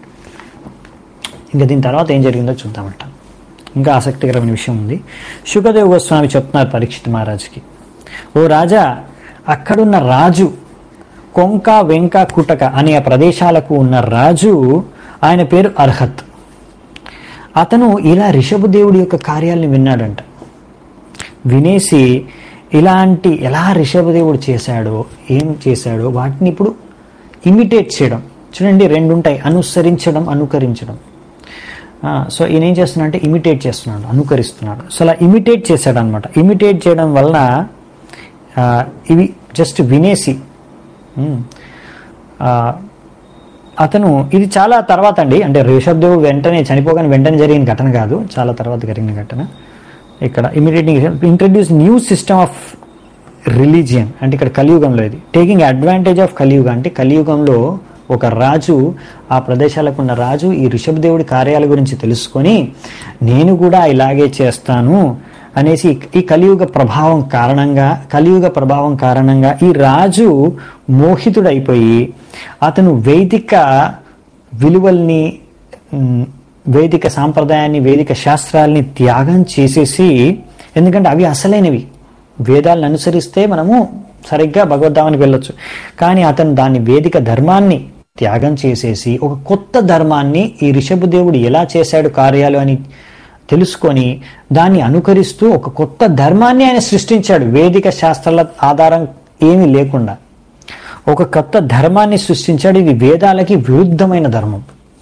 ఇంకా దీని తర్వాత ఏం జరిగిందో చూద్దామంట ఇంకా ఆసక్తికరమైన విషయం ఉంది శుకదేవ్ గోస్వామి చెప్తున్నారు పరీక్షిత్ మహారాజుకి ఓ రాజా అక్కడున్న రాజు కొంక వెంక కుటక అనే ఆ ప్రదేశాలకు ఉన్న రాజు ఆయన పేరు అర్హత్ అతను ఇలా రిషభదేవుడి యొక్క కార్యాలను విన్నాడంట వినేసి ఇలాంటి ఎలా రిషభదేవుడు చేశాడో ఏం చేశాడో వాటిని ఇప్పుడు ఇమిటేట్ చేయడం చూడండి రెండు ఉంటాయి అనుసరించడం అనుకరించడం ఆ, సో ఈయన ఏం చేస్తున్నాడు అంటే ఇమిటేట్ చేస్తున్నాడు అనుకరిస్తున్నాడు సో అలా ఇమిటేట్ చేశాడు అనమాట ఇమిటేట్ చేయడం వలన ఆ, ఇవి జస్ట్ వినేసి ఉమ్, ఆ, అతను ఇది చాలా తర్వాత అండి అంటే రిషబ్ దేవుడు వెంటనే చనిపోగానే వెంటనే జరిగిన ఘటన కాదు చాలా తర్వాత జరిగిన ఘటన ఇక్కడ immediately introduce new system of religion అంటే ఇక్కడ కలియుగంలో ఇది టేకింగ్ అడ్వాంటేజ్ ఆఫ్ కలియుగ అంటే కలియుగంలో ఒక రాజు ఆ ప్రదేశాలకు ఉన్న రాజు ఈ ఋషభదేవుడి కార్యాల గురించి తెలుసుకొని నేను కూడా ఇలాగే చేస్తాను అనేసి ఈ కలియుగ ప్రభావం కారణంగా కలియుగ ప్రభావం కారణంగా ఈ రాజు మోహితుడైపోయి అతను వైదిక విలువల్ని ఉమ్, వేదిక సాంప్రదాయాన్ని వేదిక శాస్త్రాల్ని త్యాగం చేసేసి ఎందుకంటే అవి అసలైనవి వేదాలను అనుసరిస్తే మనము సరిగ్గా భగవద్ధామానికి వెళ్ళొచ్చు కానీ అతను దాన్ని వేదిక ధర్మాన్ని త్యాగం చేసేసి ఒక కొత్త ధర్మాన్ని ఈ రిషభదేవుడు ఎలా చేశాడు కార్యాలు అని తెలుసుకొని దాన్ని అనుకరిస్తూ ఒక కొత్త ధర్మాన్ని ఆయన సృష్టించాడు వేదిక శాస్త్రాల ఆధారం ఏమీ లేకుండా ఒక కొత్త ధర్మాన్ని సృష్టించాడు ఇది వేదాలకి విరుద్ధమైన ధర్మం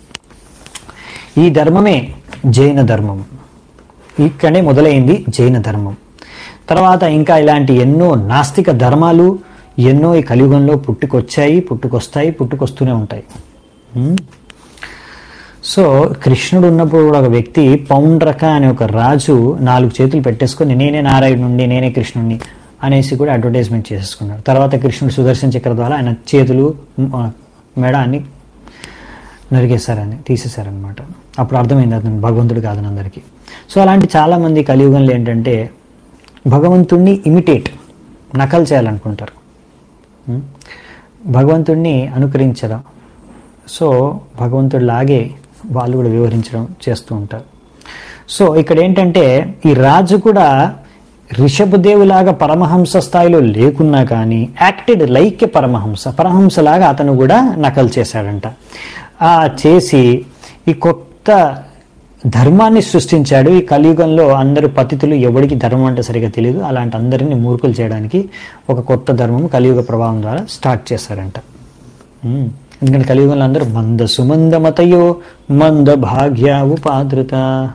ఈ ధర్మమే జైన ధర్మం ఇక్కడే మొదలైంది జైన ధర్మం తర్వాత ఇంకా ఇలాంటి ఎన్నో నాస్తిక ధర్మాలు ఎన్నో ఈ కలియుగంలో పుట్టుకొచ్చాయి పుట్టుకొస్తాయి పుట్టుకొస్తూనే ఉంటాయి ఉమ్. సో కృష్ణుడు ఉన్నప్పుడు కూడా ఒక వ్యక్తి పౌండ్రక అనే ఒక రాజు నాలుగు చేతులు పెట్టేసుకొని నేనే నారాయణుండి నేనే కృష్ణుడిని అనేసి కూడా అడ్వర్టైజ్మెంట్ చేసేసుకున్నాడు తర్వాత కృష్ణుడు సుదర్శన చక్ర ద్వారా ఆయన చేతులు మ- మెడ అన్ని నరికేశారని తీసేశారనమాట అప్పుడు అర్థమైంది అతను భగవంతుడు కాదని అందరికీ సో అలాంటి చాలామంది కలియుగంలో ఏంటంటే భగవంతుణ్ణి ఇమిటేట్ నకలు చేయాలనుకుంటారు ఉం? భగవంతుణ్ణి అనుకరించడం సో భగవంతుడిలాగే వాళ్ళు కూడా వివరించడం చేస్తూ ఉంటారు సో ఇక్కడ ఏంటంటే ఈ రాజు కూడా రిషభదేవులాగా పరమహంస స్థాయిలో లేకున్నా కానీ యాక్టెడ్ లైక్ ఏ పరమహంస పరమహంసలాగా అతను కూడా నకలు చేశాడంట ఆ చేసి ఈ కొత్త ధర్మాన్ని సృష్టించాడు ఈ కలియుగంలో అందరూ పతితులు ఎవరికి ధర్మం అంటే సరిగా తెలియదు అలాంటి అందరినీ మూర్ఖులు చేయడానికి ఒక కొత్త ధర్మం కలియుగ ప్రభావం ద్వారా స్టార్ట్ చేశారంట ఉమ్. ఎందుకంటే కలియుగంలో అందరూ మంద సుమంద మతయో మంద భాగ్య ఉపాదృత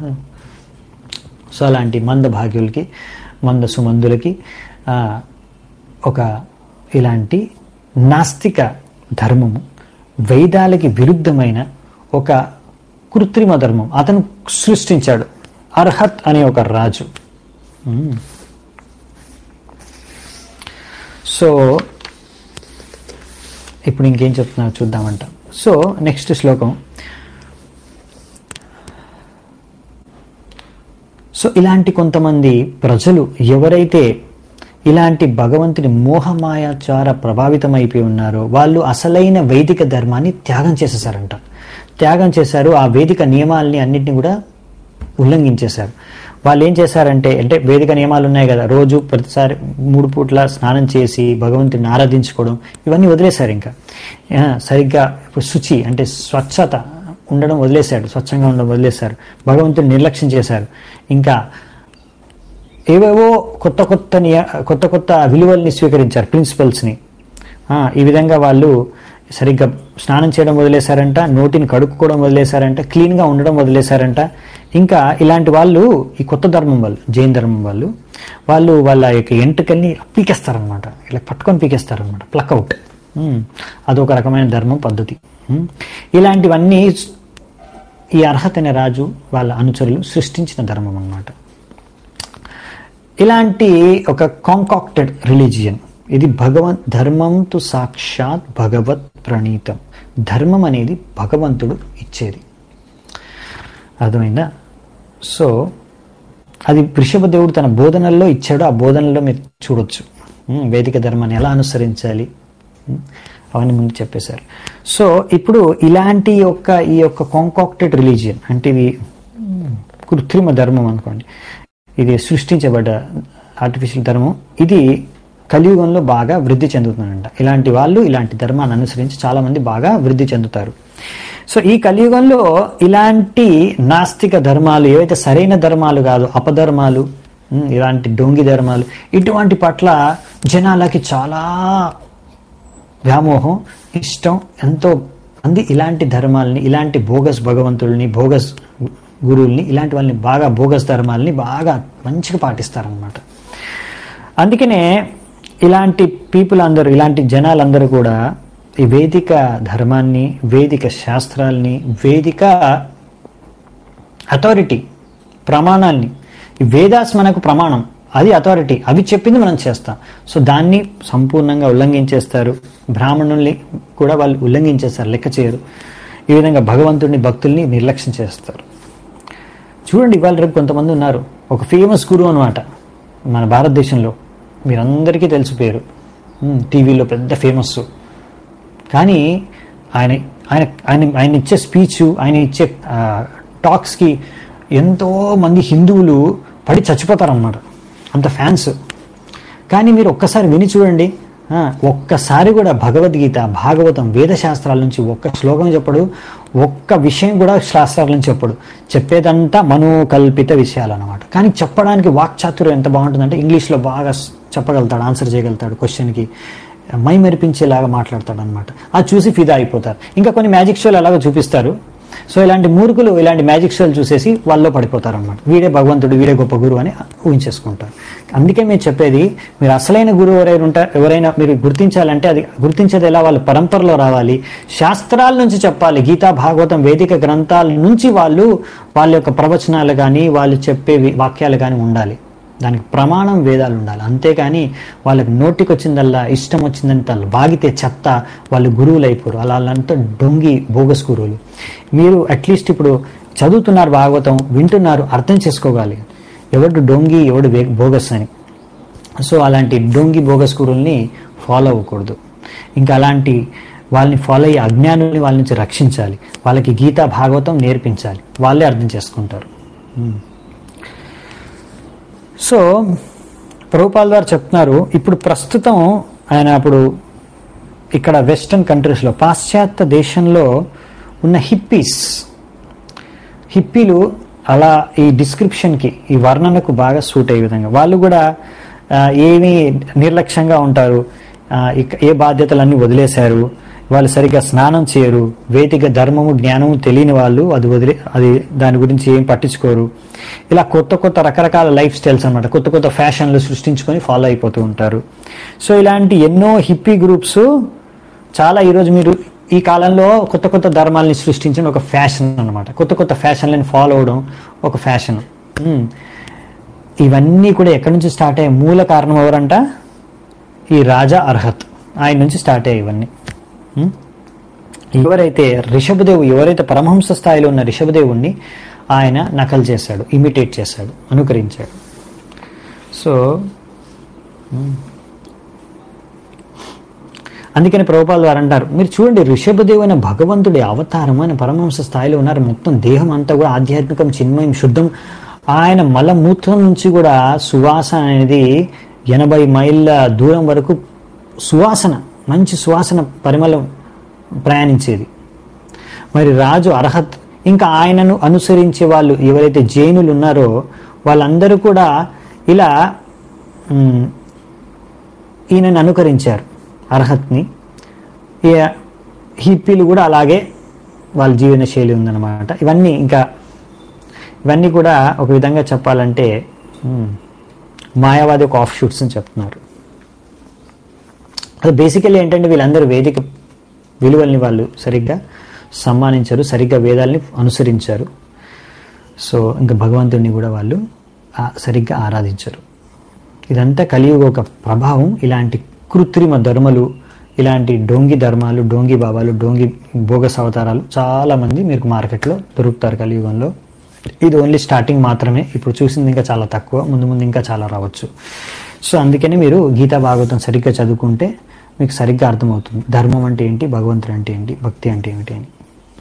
సో అలాంటి మంద భాగ్యులకి మంద సుమందులకి ఆ, ఒక ఇలాంటి నాస్తిక ధర్మము వేదాలకి విరుద్ధమైన ఒక కృత్రిమ ధర్మం అతను సృష్టించాడు అర్హత్ అనే ఒక రాజు ఉమ్. సో ఇప్పుడు ఇంకేం చెప్తున్నారు చూద్దామంట సో నెక్స్ట్ శ్లోకం సో ఇలాంటి కొంతమంది ప్రజలు ఎవరైతే ఇలాంటి భగవంతుని మోహమాయాచార ప్రభావితమైపోయి ఉన్నారో వాళ్ళు అసలైన వైదిక ధర్మాన్ని త్యాగం చేసేసారంట త్యాగం చేశారు ఆ వేదిక నియమాల్ని అన్నింటినీ కూడా ఉల్లంఘించేశారు వాళ్ళు ఏం చేశారంటే అంటే వేదిక నియమాలు ఉన్నాయి కదా రోజు ప్రతిసారి మూడు పూట్ల స్నానం చేసి భగవంతుని ఆరాధించుకోవడం ఇవన్నీ వదిలేశారు ఇంకా ఆ, సరిగ్గా ఇప్పుడు శుచి అంటే స్వచ్ఛత ఉండడం వదిలేశాడు స్వచ్ఛంగా ఉండడం వదిలేశారు భగవంతుని నిర్లక్ష్యం చేశారు ఇంకా ఏవేవో కొత్త కొత్త నియ కొత్త కొత్త విలువల్ని స్వీకరించారు ప్రిన్సిపల్స్ని ఆ, ఈ విధంగా వాళ్ళు సరిగ్గా స్నానం చేయడం వదిలేశారంట నోటిని కడుక్కోవడం వదిలేశారంట క్లీన్గా ఉండడం వదిలేశారంట ఇంకా ఇలాంటి వాళ్ళు ఈ కొత్త ధర్మం వాళ్ళు జైన్ ధర్మం వాళ్ళు వాళ్ళు వాళ్ళ యొక్క ఎంటుకల్ని పీకేస్తారనమాట ఇలా పట్టుకొని పీకేస్తారనమాట ప్లక్అవుట్ అదొక రకమైన ధర్మం పద్ధతి ఉమ్. ఇలాంటివన్నీ ఈ అర్హత అనే రాజు వాళ్ళ అనుచరులు సృష్టించిన ధర్మం అన్నమాట ఇలాంటి ఒక కాంకాక్టెడ్ రిలీజియన్ ఇది భగవన్ ధర్మం తు సాక్షాత్ భగవత్ ప్రణీతం ధర్మం అనేది భగవంతుడు ఇచ్చేది అర్థమైందా సో అది వృషభదేవుడు తన బోధనల్లో ఇచ్చాడు ఆ బోధనలో మీరు చూడొచ్చు ఉమ్, వేదిక ధర్మాన్ని ఎలా అనుసరించాలి ఉమ్, అవన్నీ ముందు చెప్పేశారు సో ఇప్పుడు ఇలాంటి యొక్క ఈ యొక్క కాంకాక్టెడ్ రిలీజియన్ అంటే ఇవి ఉమ్, కృత్రిమ ధర్మం అనుకోండి ఇది సృష్టించబడ్డ ఆర్టిఫిషియల్ ధర్మం ఇది కలియుగంలో బాగా వృద్ధి చెందుతుందంట ఇలాంటి వాళ్ళు ఇలాంటి ధర్మాన్ని అనుసరించి చాలా మంది బాగా వృద్ధి చెందుతారు సో ఈ కలియుగంలో ఇలాంటి నాస్తిక ధర్మాలు ఏవైతే సరైన ధర్మాలు కాదు అపధర్మాలు ఉమ్, ఇలాంటి డొంగి ధర్మాలు ఇటువంటి పట్ల జనాలకి చాలా వ్యామోహం ఇష్టం ఎంతో మంది ఇలాంటి ధర్మాలని ఇలాంటి బోగస్ భగవంతుల్ని బోగస్ గురువుల్ని ఇలాంటి వాళ్ళని బాగా బోగస్ ధర్మాలని బాగా మంచిగా పాటిస్తారనమాట అందుకనే ఇలాంటి పీపుల్ అందరూ ఇలాంటి జనాలందరూ కూడా ఈ వేదిక ధర్మాన్ని వేదిక శాస్త్రాల్ని వేదిక అథారిటీ ప్రమాణాల్ని ఈ వేదాస్ మనకు ప్రమాణం అది అథారిటీ అవి చెప్పింది మనం చేస్తాం సో దాన్ని సంపూర్ణంగా ఉల్లంఘించేస్తారు బ్రాహ్మణుల్ని కూడా వాళ్ళు ఉల్లంఘించేస్తారు లెక్క చేయరు ఈ విధంగా భగవంతుడిని భక్తుల్ని నిర్లక్ష్యం చేస్తారు చూడండి ఇవాళ రేపు కొంతమంది ఉన్నారు ఒక ఫేమస్ గురువు అనమాట మన భారతదేశంలో మీరందరికీ తెలుసు పేరు ఉమ్, టీవీలో పెద్ద ఫేమస్ కానీ ఆయన ఆయన ఆయన ఆయన ఇచ్చే స్పీచ్ ఆయన ఇచ్చే ఆ, టాక్స్కి ఎంతో మంది హిందువులు పడి చచ్చిపోతారన్నమాట అంత ఫ్యాన్స్ కానీ మీరు ఒక్కసారి విని చూడండి ఆ, ఒక్కసారి కూడా భగవద్గీత భాగవతం వేద శాస్త్రాల నుంచి ఒక్క శ్లోకం చెప్పడు ఒక్క విషయం కూడా శాస్త్రాల నుంచి చెప్పడు చెప్పేదంతా మనోకల్పిత విషయాలు అనమాట కానీ చెప్పడానికి వాక్చాతుర్యం ఎంత బాగుంటుందంటే ఇంగ్లీష్లో బాగా స్- చెప్పగలుగుతాడు ఆన్సర్ చేయగలుగుతాడు క్వశ్చన్కి మై మెరిపించేలాగా మాట్లాడతాడు అనమాట అది చూసి ఫిదా అయిపోతారు ఇంకా కొన్ని మ్యాజిక్ షోలు అలాగ చూపిస్తారు సో ఇలాంటి మూర్ఖులు ఇలాంటి మ్యాజిక్ షోలు చూసేసి వాళ్ళలో పడిపోతారు అనమాట వీడే భగవంతుడు వీడే గొప్ప గురువు అని ఊహించేసుకుంటారు అందుకే మీరు చెప్పేది మీరు అసలైన గురువు ఎవరైనా ఉంటారు ఎవరైనా మీరు గుర్తించాలంటే అది గుర్తించేది ఎలా వాళ్ళు పరంపరలో రావాలి శాస్త్రాల నుంచి చెప్పాలి గీతా భాగవతం వేదిక గ్రంథాల నుంచి వాళ్ళు వాళ్ళ యొక్క ప్రవచనాలు కానీ వాళ్ళు చెప్పే వి- వాక్యాలు కానీ ఉండాలి దానికి ప్రమాణం వేదాలు ఉండాలి అంతేకాని వాళ్ళకి నోటికి వచ్చిందల్లా ఇష్టం వచ్చిందంత వాగితే చెత్త వాళ్ళు గురువులు అయిపోరు అలా వాళ్ళంతా డొంగి బోగస్ గురువులు మీరు అట్లీస్ట్ ఇప్పుడు చదువుతున్నారు భాగవతం వింటున్నారు అర్థం చేసుకోగాలి ఎవడు డొంగి ఎవడు వే- బోగస్ అని సో అలాంటి డొంగి బోగస్ గురువుల్ని ఫాలో అవ్వకూడదు ఇంకా అలాంటి వాళ్ళని ఫాలో అయ్యే అజ్ఞానుల్ని వాళ్ళ నుంచి రక్షించాలి వాళ్ళకి గీతా భాగవతం నేర్పించాలి వాళ్ళే అర్థం చేసుకుంటారు సో ప్రభుపాల్ గారు చెప్తున్నారు ఇప్పుడు ప్రస్తుతం ఆయన అప్పుడు ఇక్కడ వెస్టర్న్ కంట్రీస్లో పాశ్చాత్య దేశంలో ఉన్న హిప్పీస్ హిప్పీలు అలా ఈ డిస్క్రిప్షన్కి ఈ వర్ణనకు బాగా సూట్ అయ్యే విధంగా వాళ్ళు కూడా ఆ, ఏమీ నిర్లక్ష్యంగా ఉంటారు ఆ, ఇక ఏ బాధ్యతలన్నీ వదిలేశారు వాళ్ళు సరిగ్గా స్నానం చేయరు వేదిక ధర్మము జ్ఞానము తెలియని వాళ్ళు అది వదిలే అది దాని గురించి ఏం పట్టించుకోరు ఇలా కొత్త కొత్త రకరకాల లైఫ్ స్టైల్స్ అన్నమాట కొత్త కొత్త ఫ్యాషన్లు సృష్టించుకొని ఫాలో అయిపోతూ ఉంటారు సో ఇలాంటి ఎన్నో హిప్పీ గ్రూప్స్ చాలా ఈరోజు మీరు ఈ కాలంలో కొత్త కొత్త ధర్మాలని సృష్టించిన ఒక ఫ్యాషన్ అన్నమాట కొత్త కొత్త ఫ్యాషన్లను ఫాలో అవడం ఒక ఫ్యాషన్ ఉమ్. ఇవన్నీ కూడా ఎక్కడి నుంచి స్టార్ట్ అయ్యాయి మూల కారణం ఎవరంట ఈ రాజా అర్హత్ ఆయన నుంచి స్టార్ట్ అయ్యాయి ఇవన్నీ ఉమ్. ఎవరైతే రిషభదేవు ఎవరైతే పరమహంస స్థాయిలో ఉన్న రిషభదేవుణ్ణి ఆయన నకలు చేశాడు ఇమిటేట్ చేశాడు అనుకరించాడు సో అందుకని ప్రభుపాల్ వారు అంటారు మీరు చూడండి ఋషభదేవు అనే భగవంతుడి అవతారం ఆయన పరమహంస స్థాయిలో ఉన్నారు మొత్తం దేహం అంతా కూడా ఆధ్యాత్మికం చిన్మయం శుద్ధం ఆయన మలమూత్రం నుంచి కూడా సువాసన అనేది ఎనభై మైళ్ళ దూరం వరకు సువాసన మంచి సువాసన పరిమళం ప్రయాణించేది మరి రాజు అర్హత్ ఇంకా ఆయనను అనుసరించే వాళ్ళు ఎవరైతే జైనులు ఉన్నారో వాళ్ళందరూ కూడా ఇలా మ్, ఈయనని అనుకరించారు అర్హత్ని ఈ హిప్పీలు కూడా అలాగే వాళ్ళ జీవన శైలి ఉందన్నమాట ఇవన్నీ ఇంకా ఇవన్నీ కూడా ఒక విధంగా చెప్పాలంటే మ్, మాయావాది ఒక ఆఫ్ షూట్స్ అని చెప్తున్నారు అది బేసికల్లీ ఏంటంటే వీళ్ళందరూ వేదిక విలువల్ని వాళ్ళు సరిగ్గా సమ్మానించారు సరిగ్గా వేదాల్ని అనుసరించారు సో ఇంకా భగవంతుడిని కూడా వాళ్ళు ఆ, సరిగ్గా ఆరాధించరు ఇదంతా కలియుగ ఒక ప్రభావం ఇలాంటి కృత్రిమ ధర్మలు ఇలాంటి డోంగి ధర్మాలు డోంగి బాబాలు డోంగి బోగస్ అవతారాలు చాలా మంది మీకు మార్కెట్లో దొరుకుతారు కలియుగంలో ఇది ఓన్లీ స్టార్టింగ్ మాత్రమే ఇప్పుడు చూసింది ఇంకా చాలా తక్కువ ముందు ముందు ఇంకా చాలా రావచ్చు సో అందుకని మీరు గీతా భాగవతం సరిగ్గా చదువుకుంటే మీకు సరిగ్గా అర్థమవుతుంది ధర్మం అంటే ఏంటి భగవంతుడు అంటే ఏంటి భక్తి అంటే ఏమిటి అని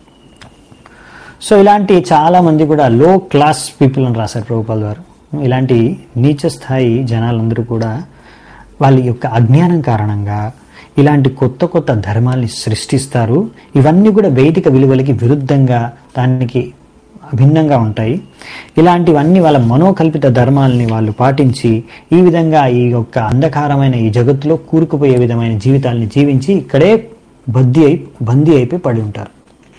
సో ఇలాంటి చాలా మంది కూడా లో క్లాస్ పీపుల్ అని రాశారు ప్రభుపాల్ గారు ఇలాంటి నీచ స్థాయి జనాలందరూ కూడా వాళ్ళ యొక్క అజ్ఞానం కారణంగా ఇలాంటి కొత్త కొత్త ధర్మాల్ని సృష్టిస్తారు ఇవన్నీ కూడా వైదిక విలువలకి విరుద్ధంగా దానికి భిన్నంగా ఉంటాయి ఇలాంటివన్నీ వాళ్ళ మనోకల్పిత ధర్మాలని వాళ్ళు పాటించి ఈ విధంగా ఈ యొక్క అంధకారమైన ఈ జగత్తులో కూరుకుపోయే విధమైన జీవితాలని జీవించి ఇక్కడే బద్దీ అయి బందీ అయిపోయి పడి ఉంటారు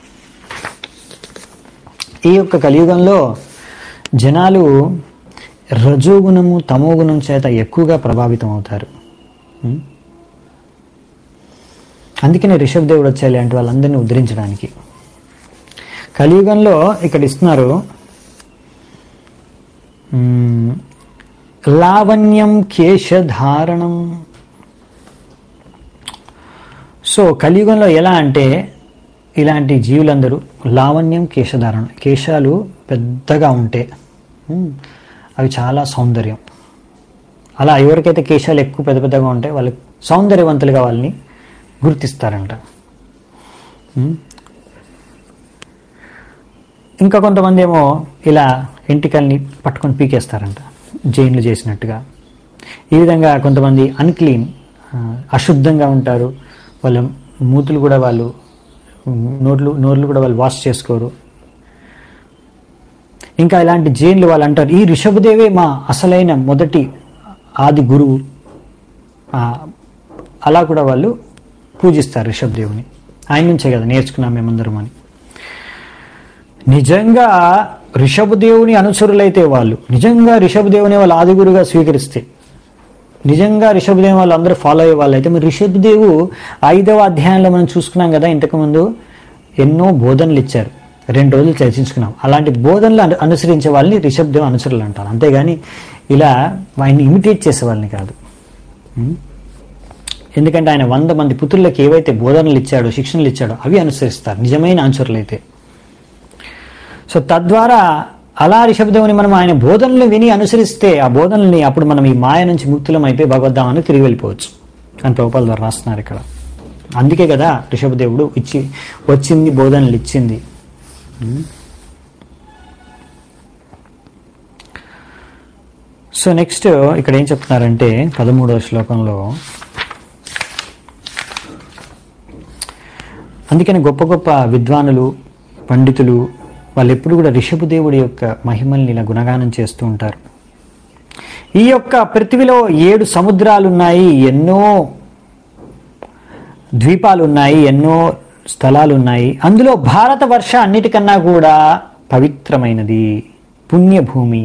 ఈ యొక్క కలియుగంలో జనాలు రజోగుణము తమోగుణం చేత ఎక్కువగా ప్రభావితం అవుతారు ఉం? అందుకనే రిషబ్ దేవుడు వచ్చాయి లాంటి వాళ్ళందరినీ ఉద్ధరించడానికి కలియుగంలో ఇక్కడ ఇస్తున్నారు ఉం, లావణ్యం కేశధారణం సో కలియుగంలో ఎలా అంటే ఇలాంటి జీవులందరూ లావణ్యం కేశధారణ కేశాలు పెద్దగా ఉంటే ఉమ్, అవి చాలా సౌందర్యం అలా ఎవరికైతే కేశాలు ఎక్కువ పెద్ద పెద్దగా ఉంటాయి వాళ్ళు సౌందర్యవంతులుగా వాళ్ళని గుర్తిస్తారంట ఉమ్. ఇంకా కొంతమంది ఏమో ఇలా ఎంటికల్ని పట్టుకొని పీకేస్తారంట జైన్లు చేసినట్టుగా ఈ విధంగా కొంతమంది అన్క్లీన్ అశుద్ధంగా ఉంటారు వాళ్ళ మూతులు కూడా వాళ్ళు ఉమ్, నోట్లు నోర్లు కూడా వాళ్ళు వాష్ చేసుకోరు ఇంకా ఇలాంటి జైన్లు వాళ్ళు అంటారు ఈ ఋషభదేవే మా అసలైన మొదటి ఆది గురువు ఆ, అలా కూడా వాళ్ళు పూజిస్తారు ఋషభదేవుని ఆయన నుంచే కదా నేర్చుకున్నాం మేమందరం అని నిజంగా ఋషభదేవుని అనుచరులైతే వాళ్ళు నిజంగా ఋషభదేవుని వాళ్ళు ఆదిగురుగా స్వీకరిస్తే నిజంగా ఋషభదేవి వాళ్ళు అందరూ ఫాలో అయ్యే వాళ్ళు అయితే మరి ఋషభదేవు ఐదవ అధ్యాయంలో మనం చూసుకున్నాం కదా ఇంతకుముందు ఎన్నో బోధనలు ఇచ్చారు రెండు రోజులు చర్చించుకున్నాం అలాంటి బోధనలు అను- అనుసరించే వాళ్ళని ఋషభదేవ్ అనుచరులు అంటారు అంతేగాని ఇలా ఆయన్ని ఇమిటేట్ చేసే వాళ్ళని కాదు ఉం? ఎందుకంటే ఆయన వంద మంది పుత్రులకు ఏవైతే బోధనలు ఇచ్చాడో శిక్షణలు ఇచ్చాడో అవి అనుసరిస్తారు నిజమైన అనుచరులు అయితే సో తద్వారా అలా రిషభదేవుని మనం ఆయన బోధనలు విని అనుసరిస్తే ఆ బోధనల్ని అప్పుడు మనం ఈ మాయ నుంచి ముక్తులం అయిపోయి భగవద్ధామని తిరిగి వెళ్ళిపోవచ్చు అని ప్రభుపాల ద్వారా రాస్తున్నారు ఇక్కడ అందుకే కదా రిషభదేవుడు ఇచ్చి వచ్చింది బోధనలు ఇచ్చింది సో నెక్స్ట్ ఇక్కడ ఏం చెప్తున్నారంటే పదమూడవ శ్లోకంలో అందుకని గొప్ప గొప్ప విద్వానులు పండితులు వాళ్ళు ఎప్పుడు కూడా రిషభదేవుడి యొక్క మహిమల్ని ఇలా గుణగానం చేస్తూ ఉంటారు ఈ యొక్క పృథివిలో ఏడు సముద్రాలు ఉన్నాయి ఎన్నో ద్వీపాలు ఉన్నాయి ఎన్నో స్థలాలు ఉన్నాయి అందులో భారతవర్ష అన్నిటికన్నా కూడా పవిత్రమైనది పుణ్యభూమి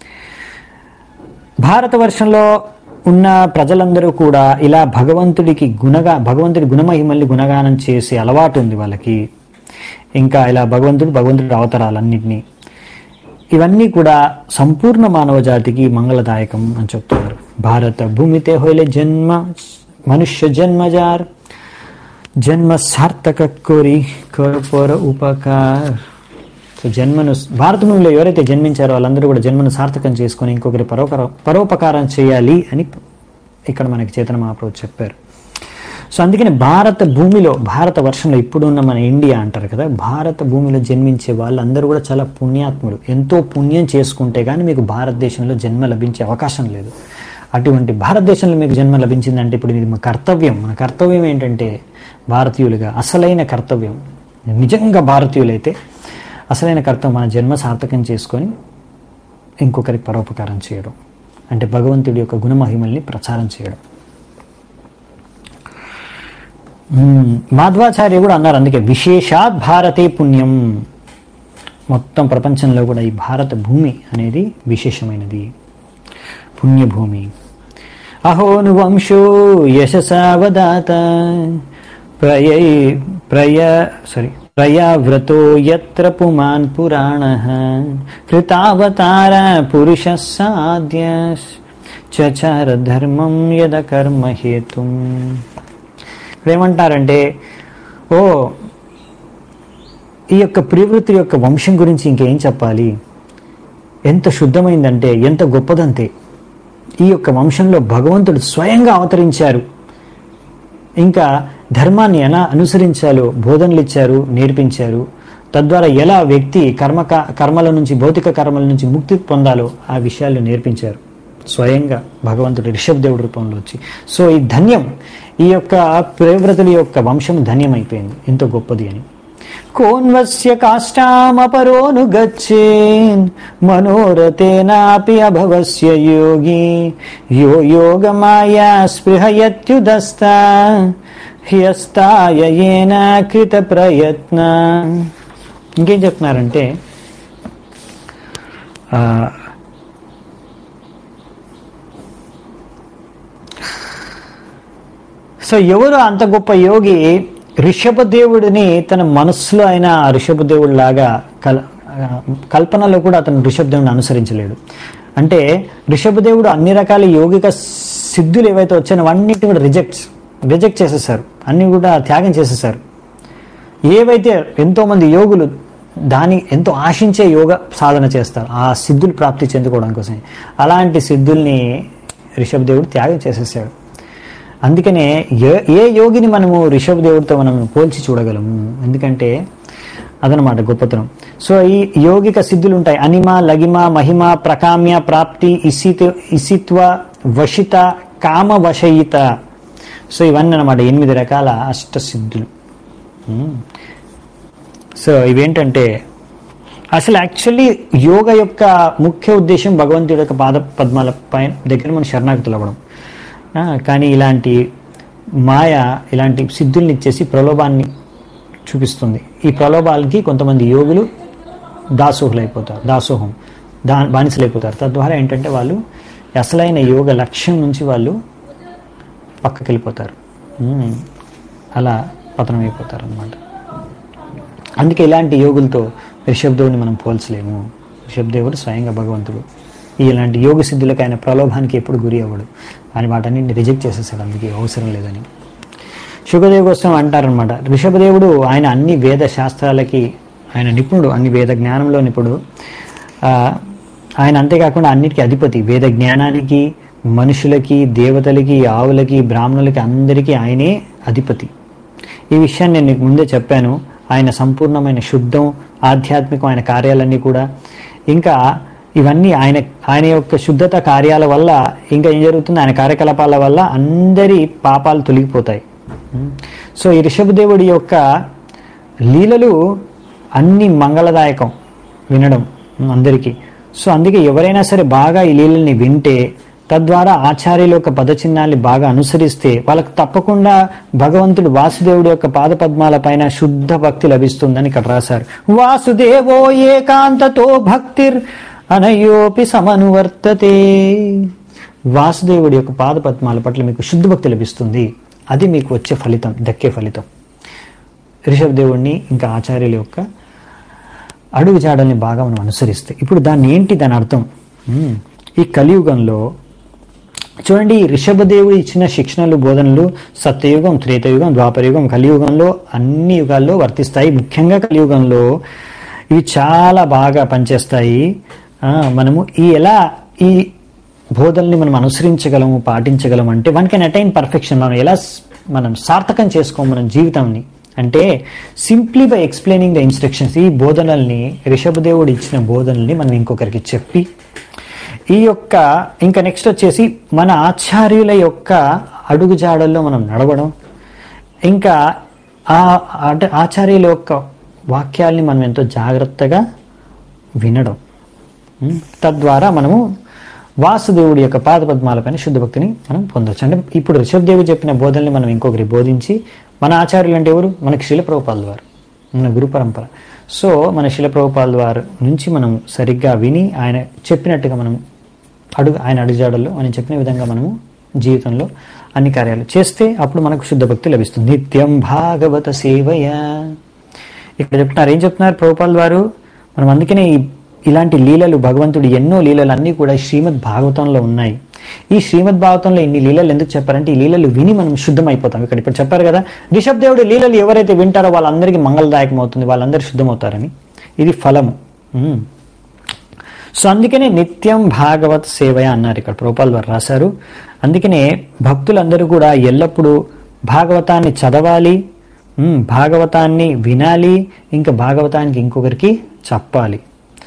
భారతవర్షంలో ఉన్న ప్రజలందరూ కూడా ఇలా భగవంతుడికి గుణగా భగవంతుడి గుణమహిమల్ని గుణగానం చేసే అలవాటు ఉంది వాళ్ళకి ఇంకా ఇలా భగవంతుడు భగవంతుడి అవతారాలన్నింటినీ ఇవన్నీ కూడా సంపూర్ణ మానవ జాతికి మంగళదాయకం అని చెప్తున్నారు భారత భూమితే హోయిలే జన్మ మనుష్య జన్మజార్ జన్మ సార్థక కోరి కోరపోర ఉపకార్ సో జన్మను భారత భూమిలో ఎవరైతే జన్మించారో వాళ్ళందరూ కూడా జన్మను సార్థకం చేసుకొని ఇంకొకరి పరోపర పరోపకారం చేయాలి అని ఇక్కడ మనకి చేతన మహాప్రభు చెప్పారు సో అందుకని భారత భూమిలో భారత వర్షంలో ఇప్పుడున్న మన ఇండియా అంటారు కదా భారత భూమిలో జన్మించే వాళ్ళందరూ కూడా చాలా పుణ్యాత్ములు ఎంతో పుణ్యం చేసుకుంటే కానీ మీకు భారతదేశంలో జన్మ లభించే అవకాశం లేదు అటువంటి భారతదేశంలో మీకు జన్మ లభించిందంటే ఇప్పుడు ఇది మన కర్తవ్యం మన కర్తవ్యం ఏంటంటే భారతీయులుగా అసలైన కర్తవ్యం నిజంగా భారతీయులైతే అసలైన కర్తవ్యం మన జన్మ సార్థకం చేసుకొని ఇంకొకరికి పరోపకారం చేయడం అంటే భగవంతుడి యొక్క గుణమహిమల్ని ప్రచారం చేయడం మ్మ్. మాధ్వాచార్య కూడా అన్నారు అందుకే విశేషాత్ భారతే పుణ్యం మొత్తం ప్రపంచంలో కూడా ఈ భారత భూమి అనేది విశేషమైనది పుణ్యభూమి అహోను వంశో యశసావదాత ప్రయ ప్రయ సారీ ప్రయావ్రతో యత్ర పుమాన్ పురాణ కృతావతార పురుష సాధ్య చచార ధర్మం యద కర్మ హేతుం ఇక్కడ ఏమంటారంటే ఓ ఈ యొక్క ప్రియవృత్తి యొక్క వంశం గురించి ఇంకేం చెప్పాలి ఎంత శుద్ధమైందంటే ఎంత గొప్పదంతే ఈ యొక్క వంశంలో భగవంతుడు స్వయంగా అవతరించారు ఇంకా ధర్మాన్ని ఎలా అనుసరించాలో బోధనలు ఇచ్చారు నేర్పించారు తద్వారా ఎలా వ్యక్తి కర్మ కర్మల నుంచి భౌతిక కర్మల నుంచి ముక్తి పొందాలో ఆ విషయాలు నేర్పించారు స్వయంగా భగవంతుడు రిషభదేవుడి రూపంలో వచ్చి సో ఈ ధన్యం ఈ యొక్క ప్రియవ్రతుల యొక్క వంశం ధన్యమైపోయింది ఎంతో గొప్పది అని కోన్వస్య కాష్టామపరోను గచ్చేన్ మనోరథేనాపి అభవస్య యోగి యో యోగమాయా స్పృహయత్యుదస్తా హ్యస్తాయ ఏన కృత ప్రయత్న ఇంకేం చెప్తున్నారంటే ఆ, సో ఎవరు అంత గొప్ప యోగి ఋషభదేవుడిని తన మనస్సులో అయిన ఆ ఋషభదేవుడి లాగా కల్ ఆ, కల్పనలో కూడా అతను ఋషభదేవుడిని అనుసరించలేడు అంటే ఋషభదేవుడు అన్ని రకాల యోగిక సిద్ధులు ఏవైతే వచ్చాయో అన్నిటిని కూడా రిజెక్ట్ రిజెక్ట్ చేసేసారు అన్ని కూడా త్యాగం చేసేసారు ఏవైతే ఎంతోమంది యోగులు దాని ఎంతో ఆశించే యోగ సాధన చేస్తారు ఆ సిద్ధులు ప్రాప్తి చెందుకోవడం కోసం అలాంటి సిద్ధుల్ని రిషబ్ దేవుడు త్యాగం చేసేసాడు అందుకనే ఏ ఏ యోగిని మనము రిషబ్ దేవుడితో మనం పోల్చి చూడగలము ఎందుకంటే అదనమాట గొప్పతనం సో ఈ యోగిక సిద్ధులు ఉంటాయి అనిమ లగిమ మహిమ ప్రకామ్య ప్రాప్తి ఇసిత ఇసిత్వ వశిత కామ వశయిత సో ఇవన్నీ అనమాట ఎనిమిది రకాల అష్ట సిద్ధులు మ్మ్. సో ఇవేంటంటే అసలు యాక్చువల్లీ యోగ యొక్క ముఖ్య ఉద్దేశం భగవంతుడి యొక్క పాద పద్మాల పైన దగ్గర మనం శరణాగతులు అవ్వడం ఆ, కానీ ఇలాంటి మాయ ఇలాంటి సిద్ధుల్ని ఇచ్చేసి ప్రలోభాన్ని చూపిస్తుంది ఈ ప్రలోభాలకి కొంతమంది యోగులు దాసోహులు అయిపోతారు దాసోహం దా బానిసలైపోతారు తద్వారా ఏంటంటే వాళ్ళు అసలైన యోగ లక్ష్యం నుంచి వాళ్ళు పక్కకి వెళ్ళిపోతారు మ్మ్. అలా పతనం అయిపోతారు అనమాట అందుకే ఇలాంటి యోగులతో రిషభదేవుని మనం పోల్చలేము రిషభదేవుడు స్వయంగా భగవంతుడు ఇలాంటి యోగ సిద్ధులకు ఆయన ప్రలోభానికి ఎప్పుడు గురి అవ్వడు అని వాటన్నింటిని రిజెక్ట్ చేసేసాడు అందుకే అవసరం లేదని శుభదేవ్ కోసం అంటారనమాట ఋషభదేవుడు ఆయన అన్ని వేద శాస్త్రాలకి ఆయన నిపుణుడు అన్ని వేద జ్ఞానంలో నిపుణుడు ఆ, ఆయన అంతేకాకుండా అన్నిటికీ అధిపతి వేద జ్ఞానానికి మనుషులకి దేవతలకి ఆవులకి బ్రాహ్మణులకి అందరికీ ఆయనే అధిపతి ఈ విషయాన్ని నేను నీకు ముందే చెప్పాను ఆయన సంపూర్ణమైన శుద్ధం ఆధ్యాత్మికం ఆయన కార్యాలన్నీ కూడా ఇంకా ఇవన్నీ ఆయన ఆయన యొక్క శుద్ధత కార్యాల వల్ల ఇంకా ఏం జరుగుతుంది ఆయన కార్యకలాపాల వల్ల అందరి పాపాలు తొలగిపోతాయి సో ఈ రిషభదేవుడి యొక్క లీలలు అన్ని మంగళదాయకం వినడం అందరికీ సో అందుకే ఎవరైనా సరే బాగా ఈ లీలల్ని వింటే తద్వారా ఆచార్యుల యొక్క పదచిహ్నాల్ని బాగా అనుసరిస్తే వాళ్ళకు తప్పకుండా భగవంతుడు వాసుదేవుడి యొక్క పాదపద్మాల పైన శుద్ధ భక్తి లభిస్తుందని ఇక్కడ రాశారు వాసుదేవో ఏకాంతతో భక్తిర్ అనయోపి సమనువర్తతే వాసుదేవుడి యొక్క పాదపద్మాల పట్ల మీకు శుద్ధ భక్తి లభిస్తుంది అది మీకు వచ్చే ఫలితం దక్కే ఫలితం రిషభ్ దేవుడిని ఇంకా ఆచార్యుల యొక్క అడుగు జాడల్ని బాగా మనం అనుసరిస్తే ఇప్పుడు దాన్ని ఏంటి దాని అర్థం మ్మ్. ఈ కలియుగంలో చూడండి ఈ రిషభదేవుడు ఇచ్చిన శిక్షణలు బోధనలు సత్యయుగం త్రేతయుగం ద్వాపరయుగం కలియుగంలో అన్ని యుగాల్లో వర్తిస్తాయి ముఖ్యంగా కలియుగంలో ఇవి చాలా బాగా పనిచేస్తాయి ఆ, మనము ఈ ఎలా ఈ బోధనల్ని మనం అనుసరించగలము పాటించగలము అంటే వన్ కెన్ అటైన్ పర్ఫెక్షన్ మనం ఎలా స్- మనం సార్థకం చేసుకోము మన జీవితాన్ని అంటే simply by explaining the instructions ఈ బోధనల్ని రిషభదేవుడు ఇచ్చిన బోధనల్ని మనం ఇంకొకరికి చెప్పి ఈ యొక్క ఇంకా నెక్స్ట్ వచ్చేసి మన ఆచార్యుల యొక్క అడుగుజాడల్లో మనం నడవడం ఇంకా ఆ అంటే ఆచార్యుల యొక్క వాక్యాల్ని మనం ఎంతో జాగ్రత్తగా వినడం ఉం? తద్వారా మనము వాసుదేవుడి యొక్క పాదపద్మాలపైన శుద్ధ భక్తిని మనం పొందొచ్చు అంటే ఇప్పుడు ఋషభదేవుడు చెప్పిన బోధనల్ని మనం ఇంకొకరి బోధించి మన ఆచార్యులు అంటే ఎవరు మనకి శిలప్రభుపాల్ వారు మన గురు పరంపర సో మన శిలప్రభుపాల్ వారు నుంచి మనం సరిగ్గా విని ఆయన చెప్పినట్టుగా మనం అడుగు ఆయన అడుగుజాడల్లో ఆయన చెప్పిన విధంగా మనము జీవితంలో అన్ని కార్యాలు చేస్తే అప్పుడు మనకు శుద్ధ భక్తి లభిస్తుంది నిత్యం భాగవత సేవయ ఇక్కడ చెప్తున్నారు ఏం చెప్తున్నారు ప్రభుపాల్ వారు మనం అందుకనే ఈ ఇలాంటి లీలలు భగవంతుడు ఎన్నో లీలలు అన్నీ కూడా శ్రీమద్ భాగవతంలో ఉన్నాయి ఈ శ్రీమద్ భాగవతంలో ఇన్ని లీలలు ఎందుకు చెప్పారంటే ఈ లీలలు విని మనం శుద్ధం అయిపోతాం ఇక్కడ ఇప్పుడు చెప్పారు కదా రిషబ్ దేవుడి లీలలు ఎవరైతే వింటారో వాళ్ళందరికీ మంగళదాయకం అవుతుంది వాళ్ళందరూ శుద్ధమవుతారని ఇది ఫలము ఉమ్. సో అందుకనే నిత్యం భాగవత్ సేవయ అన్నారు ఇక్కడ ప్రోపాల్ వారు రాశారు అందుకనే భక్తులందరూ కూడా ఎల్లప్పుడూ భాగవతాన్ని చదవాలి ఉమ్, భాగవతాన్ని వినాలి ఇంకా భాగవతానికి ఇంకొకరికి చెప్పాలి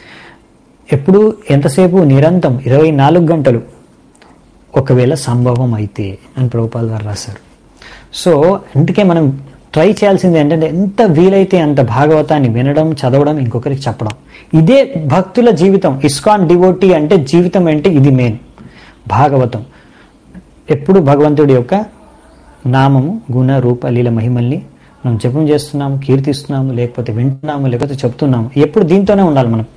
ఎప్పుడు ఎంతసేపు నిరంతరం ఇరవై నాలుగు గంటలు ఒకవేళ సంభవం అయితే అని ప్రభుపాల్ గారు రాశారు సో అందుకే మనం ట్రై చేయాల్సింది ఏంటంటే ఎంత వీలైతే అంత భాగవతాన్ని వినడం చదవడం ఇంకొకరికి చెప్పడం ఇదే భక్తుల జీవితం ఇస్కాన్ డివోటీ అంటే జీవితం అంటే ఇది మెయిన్ భాగవతం ఎప్పుడు భగవంతుడి యొక్క నామము గుణ రూప లీల మహిమల్ని మనం జపం చేస్తున్నాము కీర్తిస్తున్నాము లేకపోతే వింటున్నాము లేకపోతే చెప్తున్నాము ఎప్పుడు దీంతోనే ఉండాలి మనం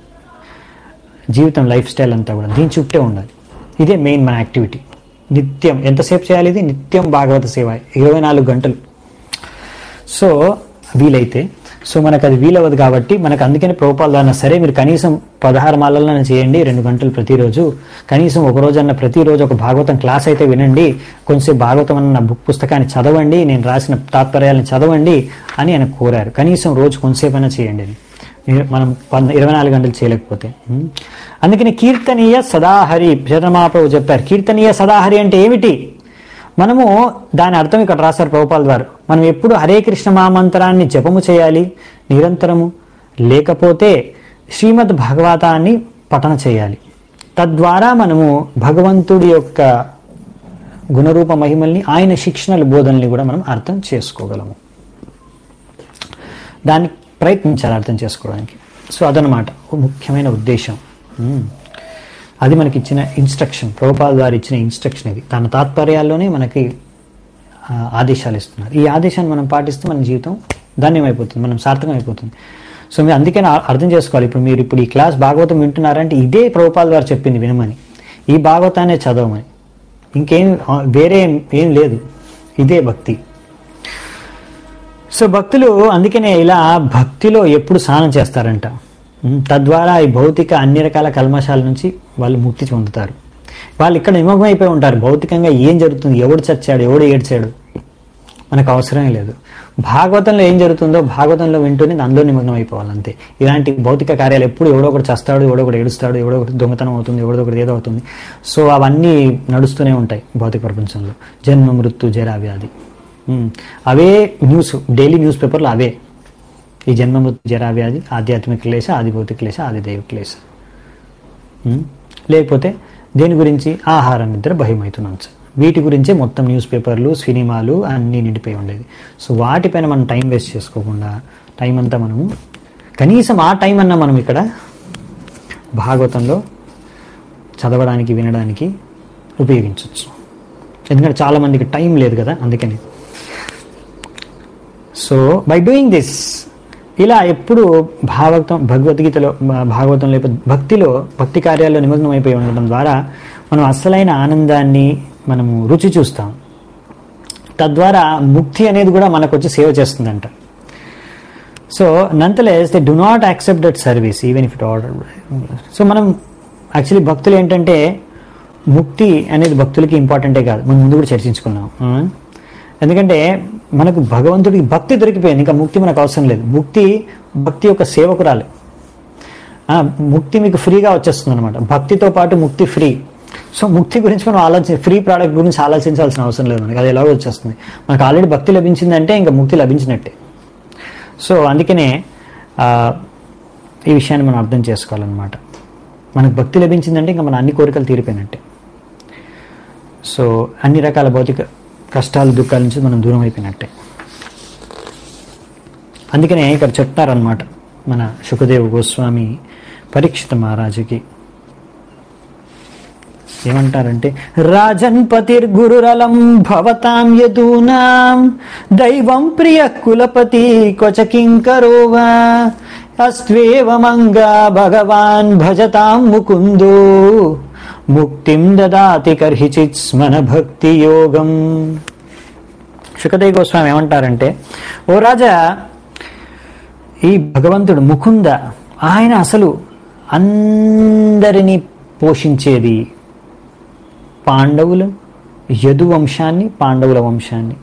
జీవితం లైఫ్ స్టైల్ అంతా కూడా దీని చుట్టే ఉండాలి ఇదే మెయిన్ మన యాక్టివిటీ నిత్యం ఎంతసేపు చేయాలి ఇది నిత్యం భాగవత సేవ ఇరవై నాలుగు గంటలు సో వీలైతే సో మనకు అది వీలవ్వదు కాబట్టి మనకు అందుకని ప్రభుపాల ద్వారా సరే మీరు కనీసం పదహారు మాలలను చేయండి రెండు గంటలు ప్రతిరోజు కనీసం ఒక రోజన్న ప్రతిరోజు ఒక భాగవతం క్లాస్ అయితే వినండి కొంచెం భాగవతం అన్న బుక్ పుస్తకాన్ని చదవండి నేను రాసిన తాత్పర్యాలను చదవండి అని ఆయన కోరారు కనీసం రోజు కొంతసేపైనా చేయండి అని మీరు- మనం వంద ఇరవై నాలుగు గంటలు చేయలేకపోతే ఉం. అందుకని కీర్తనీయ సదాహరి శతమాప్రభు చెప్పారు కీర్తనీయ సదాహరి అంటే ఏమిటి మనము దాని అర్థం ఇక్కడ రాశారు ప్రభుపాల్ ద్వారా మనం ఎప్పుడు హరే కృష్ణ మహామంత్రాన్ని జపము చేయాలి నిరంతరము లేకపోతే శ్రీమద్ భాగవతాన్ని పఠన చేయాలి తద్వారా మనము భగవంతుడి యొక్క గుణరూప మహిమల్ని ఆయన శిక్షణల బోధనల్ని కూడా మనం అర్థం చేసుకోగలము దాన్ని ప్రయత్నించాలి అర్థం చేసుకోవడానికి సో అదనమాట ఒక ముఖ్యమైన ఉద్దేశం మ్మ్. అది మనకి ఇచ్చిన ఇన్స్ట్రక్షన్ ప్రభుపాల ద్వారా ఇచ్చిన ఇన్స్ట్రక్షన్ ఇది తన తాత్పర్యాల్లోనే మనకి ఆ, ఆదేశాలు ఇస్తున్నారు ఈ ఆదేశాన్ని మనం పాటిస్తే మన జీవితం ధన్యమైపోతుంది మనం సార్థకం అయిపోతుంది సో మీరు అందుకని ఆ- అర్థం చేసుకోవాలి ఇప్పుడు మీరు ఇప్పుడు ఈ క్లాస్ భాగవతం వింటున్నారంటే ఇదే ప్రభుపాల ద్వారా చెప్పింది వినమని ఈ భాగవతాన్ని చదవమని ఇంకేం ఆ, వేరే ఏం- ఏం లేదు ఇదే భక్తి సో భక్తులు అందుకనే ఇలా భక్తిలో ఎప్పుడు స్నానం చేస్తారంట ఉమ్, తద్వారా ఈ భౌతిక అన్ని రకాల కల్మషాల నుంచి వాళ్ళు ముక్తి చెందుతారు వాళ్ళు ఇక్కడ నిమగ్నం అయిపోయి ఉంటారు భౌతికంగా ఏం జరుగుతుంది ఎవడు చచ్చాడు ఎవడు ఏడ్చాడు మనకు అవసరమే లేదు భాగవతంలో ఏం జరుగుతుందో భాగవతంలో వింటూనే అందులో నిమగ్నం అయిపోవాలి అంతే ఇలాంటి భౌతిక కార్యాలు ఎప్పుడు ఎవడో ఒకటి చస్తాడు ఎవడో ఒకటి ఏడుస్తాడు ఎవడో ఒకటి దొంగతనం అవుతుంది ఎవడో ఒకటి ఏదో అవుతుంది సో అవన్నీ నడుస్తూనే ఉంటాయి భౌతిక ప్రపంచంలో జన్మ మృత్యు జరా వ్యాధి ఉమ్, అవే న్యూస్ డైలీ న్యూస్ పేపర్లు అవే ఈ జన్మ మృత్యు జరా వ్యాధి ఆధ్యాత్మిక క్లేశ ఆది భౌతిక క్లేశ ఆది దైవ క్లేశ ఉమ్, లేకపోతే దేని గురించి ఆహారం నిద్ర భయమవుతున్నాం సార్ వీటి గురించే మొత్తం న్యూస్ పేపర్లు సినిమాలు అన్నీ నిండిపోయి ఉండేది సో వాటిపైన మనం టైం వేస్ట్ చేసుకోకుండా టైం అంతా మనము కనీసం ఆ టైం అన్నా మనం ఇక్కడ భాగవతంలో చదవడానికి వినడానికి ఉపయోగించవచ్చు ఎందుకంటే చాలా మందికి టైం లేదు కదా అందుకని సో బై డూయింగ్ దిస్ ఇలా ఎప్పుడు భాగవతం భగవద్గీతలో భా- భాగవతంలో లేకపోతే భక్తిలో భక్తి కార్యాల్లో నిమగ్నం అయిపోయి ఉండడం ద్వారా మనం అసలైన ఆనందాన్ని మనము రుచి చూస్తాం తద్వారా ముక్తి అనేది కూడా మనకు వచ్చి సేవ చేస్తుందంట so నంతలెస్ they do not accept that service even if it order so మనం యాక్చువల్లీ భక్తులు ఏంటంటే ముక్తి అనేది భక్తులకి ఇంపార్టెంటే కాదు మనం ముందు కూడా చర్చించుకున్నాం ఆ? ఎందుకంటే మనకు భగవంతుడికి భక్తి దొరికిపోయింది ఇంకా ముక్తి మనకు అవసరం లేదు ముక్తి భక్తి యొక్క సేవకురాలు ఆ, ముక్తి మీకు ఫ్రీగా వచ్చేస్తుంది అనమాట భక్తితో పాటు ముక్తి ఫ్రీ సో ముక్తి గురించి మనం ఆలోచించి ఫ్రీ ప్రోడక్ట్ గురించి ఆలోచించాల్సిన అవసరం లేదు మనకి అది ఎలాగో వచ్చేస్తుంది మనకు ఆల్రెడీ భక్తి లభించిందంటే ఇంకా ముక్తి లభించినట్టే సో అందుకనే ఆ, ఈ విషయాన్ని మనం అర్థం చేసుకోవాలన్నమాట మనకు భక్తి లభించిందంటే ఇంకా మన అన్ని కోరికలు తీరిపోయినట్టే సో అన్ని రకాల భౌతిక కష్టాలు దుఃఖాల నుంచి మనం దూరం అయిపోయినట్టే అందుకనే ఇక్కడ చెప్తారనమాట మన సుఖదేవ్ గోస్వామి పరీక్షిత మహారాజుకి ఏమంటారంటే రాజన్ పతిర్గురురలం భవతాం యదూనాం దైవం ప్రియ కులపతి క్వచకింకరోవా అస్త్వేవమంగా భగవాన్ భజతాం ముకుందో ముక్తిం దదాతి కర్హిచిత్ స్మన భక్తి యోగం సుఖదేవ్ గోస్వామి ఏమంటారంటే ఓ రాజా ఈ భగవంతుడు ముకుంద ఆయన అసలు అందరినీ పోషించేది పాండవులు యదు వంశాన్ని పాండవుల వంశాన్ని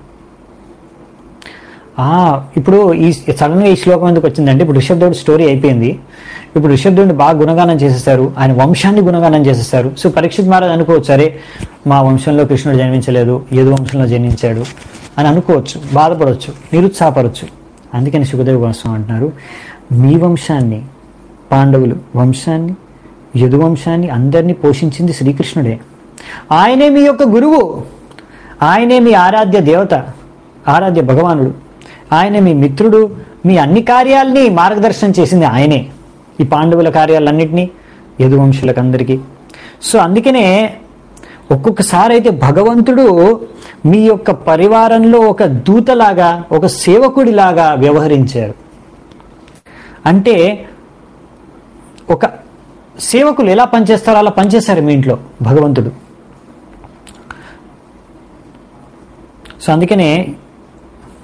ఆ, ఇప్పుడు ఈ సడన్గా ఈ శ్లోకం ఎందుకు వచ్చిందంటే ఇప్పుడు ఋషభదేవుడు స్టోరీ అయిపోయింది ఇప్పుడు ఋషభదేవుడిని బాగా గుణగానం చేసేస్తారు ఆయన వంశాన్ని గుణగానం చేసేస్తారు సో పరీక్షిత్ మహారాజ్ అనుకోవచ్చు సరే మా వంశంలో కృష్ణుడు జన్మించలేదు యదు వంశంలో జన్మించాడు అని అనుకోవచ్చు బాధపడవచ్చు నిరుత్సాహపడవచ్చు అందుకని సుఖదేవ్ గోస్వామి అంటున్నారు మీ వంశాన్ని పాండవులు వంశాన్ని యదు వంశాన్ని అందరినీ పోషించింది శ్రీకృష్ణుడే ఆయనే మీ యొక్క గురువు ఆయనే మీ ఆరాధ్య దేవత ఆరాధ్య భగవానుడు ఆయనే మీ మిత్రుడు మీ అన్ని కార్యాలని మార్గదర్శనం చేసింది ఆయనే ఈ పాండవుల కార్యాలన్నింటినీ యదువంశులకు అందరికీ సో అందుకనే ఒక్కొక్కసారి అయితే భగవంతుడు మీ యొక్క పరివారంలో ఒక దూతలాగా ఒక సేవకుడిలాగా వ్యవహరించారు అంటే ఒక సేవకులు ఎలా పనిచేస్తారో అలా పనిచేస్తారు మీ ఇంట్లో భగవంతుడు సో అందుకనే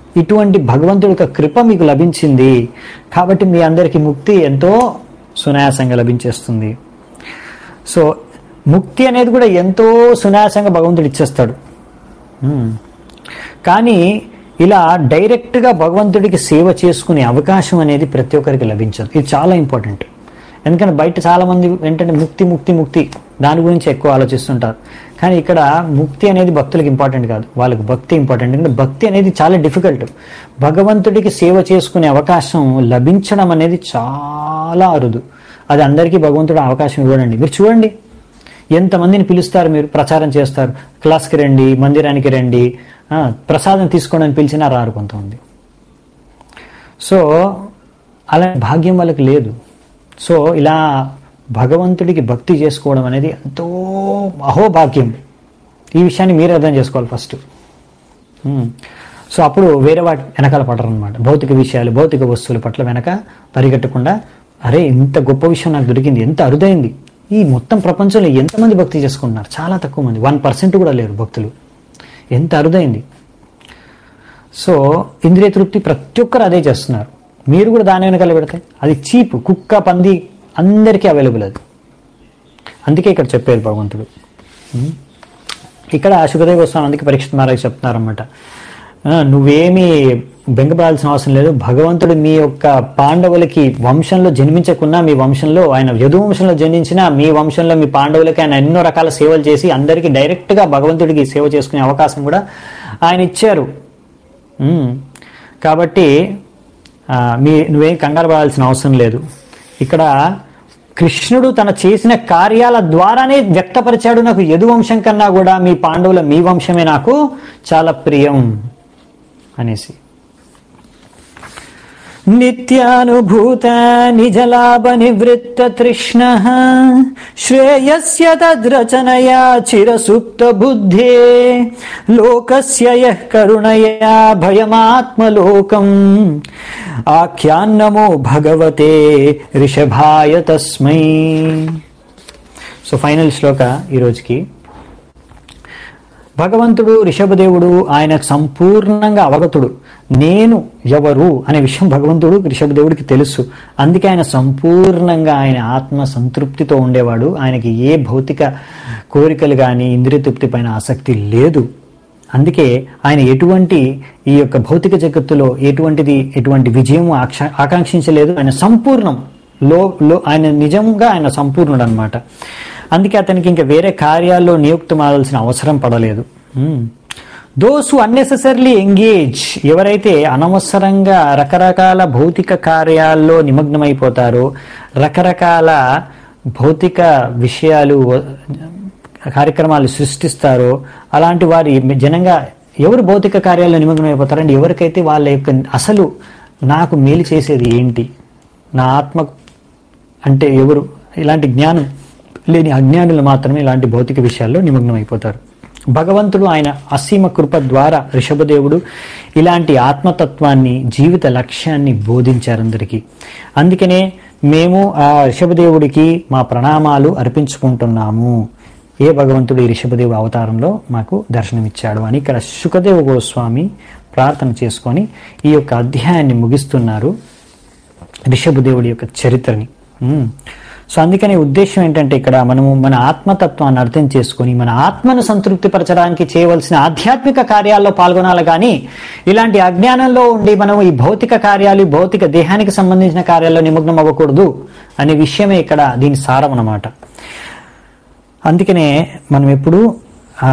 ఇటువంటి భగవంతుడి యొక్క కృప మీకు లభించింది కాబట్టి మీ అందరికీ ముక్తి ఎంతో సునాయాసంగా లభించేస్తుంది సో ముక్తి అనేది కూడా ఎంతో సునాయాసంగా భగవంతుడు ఇచ్చేస్తాడు మ్మ్. కానీ ఇలా డైరెక్ట్గా భగవంతుడికి సేవ చేసుకునే అవకాశం అనేది ప్రతి ఒక్కరికి లభించదు ఇది చాలా ఇంపార్టెంట్ ఎందుకంటే బయట చాలా మంది ఏంటంటే ముక్తి ముక్తి ముక్తి దాని గురించి ఎక్కువ ఆలోచిస్తుంటారు కానీ ఇక్కడ ముక్తి అనేది భక్తులకు ఇంపార్టెంట్ కాదు వాళ్ళకి భక్తి ఇంపార్టెంట్ ఎందుకంటే భక్తి అనేది చాలా డిఫికల్ట్ భగవంతుడికి సేవ చేసుకునే అవకాశం లభించడం అనేది చాలా అరుదు అది అందరికీ భగవంతుడు అవకాశం ఇవ్వడండి మీరు చూడండి ఎంతమందిని పిలుస్తారు మీరు ప్రచారం చేస్తారు క్లాస్కి రండి మందిరానికి రండి ఆ, ప్రసాదం తీసుకోవడానికి పిలిచినా రారు కొంతమంది సో అలాంటి భాగ్యం వాళ్ళకి లేదు సో ఇలా భగవంతుడికి భక్తి చేసుకోవడం అనేది ఎంతో అహోభాగ్యం ఈ విషయాన్ని మీరు అర్థం చేసుకోవాలి ఫస్ట్ ఉమ్. సో అప్పుడు వేరే వాటి వెనకాల పడరు అనమాట భౌతిక విషయాలు భౌతిక వస్తువుల పట్ల వెనక పరిగెట్టకుండా అరే ఇంత గొప్ప విషయం నాకు దొరికింది ఎంత అరుదైంది ఈ మొత్తం ప్రపంచంలో ఎంతమంది భక్తి చేసుకుంటున్నారు చాలా తక్కువ మంది వన్ పర్సెంట్ కూడా లేరు భక్తులు ఎంత అరుదైంది సో ఇంద్రియ తృప్తి ప్రతి ఒక్కరు అదే చేస్తున్నారు మీరు కూడా దాని వెనకాల పెడితే అది చీప్ కుక్క పంది అందరికీ అవైలబుల్ అది అందుకే ఇక్కడ చెప్పారు భగవంతుడు ఉమ్. ఇక్కడ సుఖదేవ గోస్వామి అందుకే పరీక్షిత్ మహారాజ్ చెప్తున్నారన్నమాట ఆ, నువ్వేమీ బెంగపడాల్సిన అవసరం లేదు భగవంతుడు మీ యొక్క పాండవులకి వంశంలో జన్మించకున్నా మీ వంశంలో ఆయన యదు వంశంలో జన్మించిన మీ వంశంలో మీ పాండవులకి ఆయన ఎన్నో రకాల సేవలు చేసి అందరికీ డైరెక్ట్గా భగవంతుడికి సేవ చేసుకునే అవకాశం కూడా ఆయన ఇచ్చారు ఉమ్. కాబట్టి ఆ, మీ నువ్వేం కంగారు పడాల్సిన అవసరం లేదు ఇక్కడ కృష్ణుడు తన చేసిన కార్యాల ద్వారానే వ్యక్తపరిచాడు నాకు యదు వంశం కన్నా కూడా మీ పాండవుల మీ వంశమే నాకు చాలా ప్రియం అనేసి నిత్యానుభూత నిజలాభ నివృత్త తృష్ణ శ్రేయస్య తద్రచనయా చిరసుప్త బుద్ధే లోకస్య యః కరుణయా భయమాత్మలోకం ఆఖ్యాన్నమో భగవతే రిషభాయ తస్మై సో ఫైనల్ శ్లోక ఈరోజుకి భగవంతుడు రిషభదేవుడు ఆయన సంపూర్ణంగా అవగతుడు నేను ఎవరు అనే విషయం భగవంతుడు రిషభదేవుడికి తెలుసు అందుకే ఆయన సంపూర్ణంగా ఆయన ఆత్మ సంతృప్తితో ఉండేవాడు ఆయనకి ఏ భౌతిక కోరికలు కానీ ఇంద్రియ తృప్తి పైన ఆసక్తి లేదు అందుకే ఆయన ఎటువంటి ఈ యొక్క భౌతిక జగత్తులో ఎటువంటిది ఎటువంటి విజయం ఆక్ష- ఆకాంక్షించలేదు ఆయన సంపూర్ణం లో లో ఆయన నిజంగా ఆయన సంపూర్ణుడు అనమాట అందుకే అతనికి ఇంకా వేరే కార్యాల్లో నియుక్తమాడాల్సిన అవసరం పడలేదు దోసు అన్నెసెసర్లీ ఎంగేజ్ ఎవరైతే అనవసరంగా రకరకాల భౌతిక కార్యాల్లో నిమగ్నమైపోతారో రకరకాల భౌతిక విషయాలు కార్యక్రమాలు సృష్టిస్తారో అలాంటి వారి జనంగా ఎవరు భౌతిక కార్యాల్లో నిమగ్నమైపోతారంటే ఎవరికైతే వాళ్ళ యొక్క అసలు నాకు మేలు చేసేది ఏంటి నా ఆత్మ అంటే ఎవరు ఇలాంటి జ్ఞానం లేని అజ్ఞానులు మాత్రమే ఇలాంటి భౌతిక విషయాల్లో నిమగ్నమైపోతారు భగవంతుడు ఆయన అసీమ కృప ద్వారా రిషభదేవుడు ఇలాంటి ఆత్మతత్వాన్ని జీవిత లక్ష్యాన్ని బోధించారు అందరికీ అందుకనే మేము ఆ రిషభదేవుడికి మా ప్రణామాలు అర్పించుకుంటున్నాము ఏ భగవంతుడు ఈ రిషభదేవు అవతారంలో మాకు దర్శనమిచ్చాడు అని ఇక్కడ సుఖదేవ గోస్వామి ప్రార్థన చేసుకొని ఈ యొక్క అధ్యాయాన్ని ముగిస్తున్నారు రిషభదేవుడి యొక్క చరిత్రని ఉమ్. సో అందుకని ఉద్దేశం ఏంటంటే ఇక్కడ మనము మన ఆత్మతత్వాన్ని అర్థం చేసుకొని మన ఆత్మను సంతృప్తిపరచడానికి చేయవలసిన ఆధ్యాత్మిక కార్యాల్లో పాల్గొనాలి కానీ ఇలాంటి అజ్ఞానంలో ఉండి మనం ఈ భౌతిక కార్యాలు ఈ భౌతిక దేహానికి సంబంధించిన కార్యాల్లో నిమగ్నం అవ్వకూడదు అనే విషయమే ఇక్కడ దీని సారం అన్నమాట అందుకనే మనం ఎప్పుడు ఆ,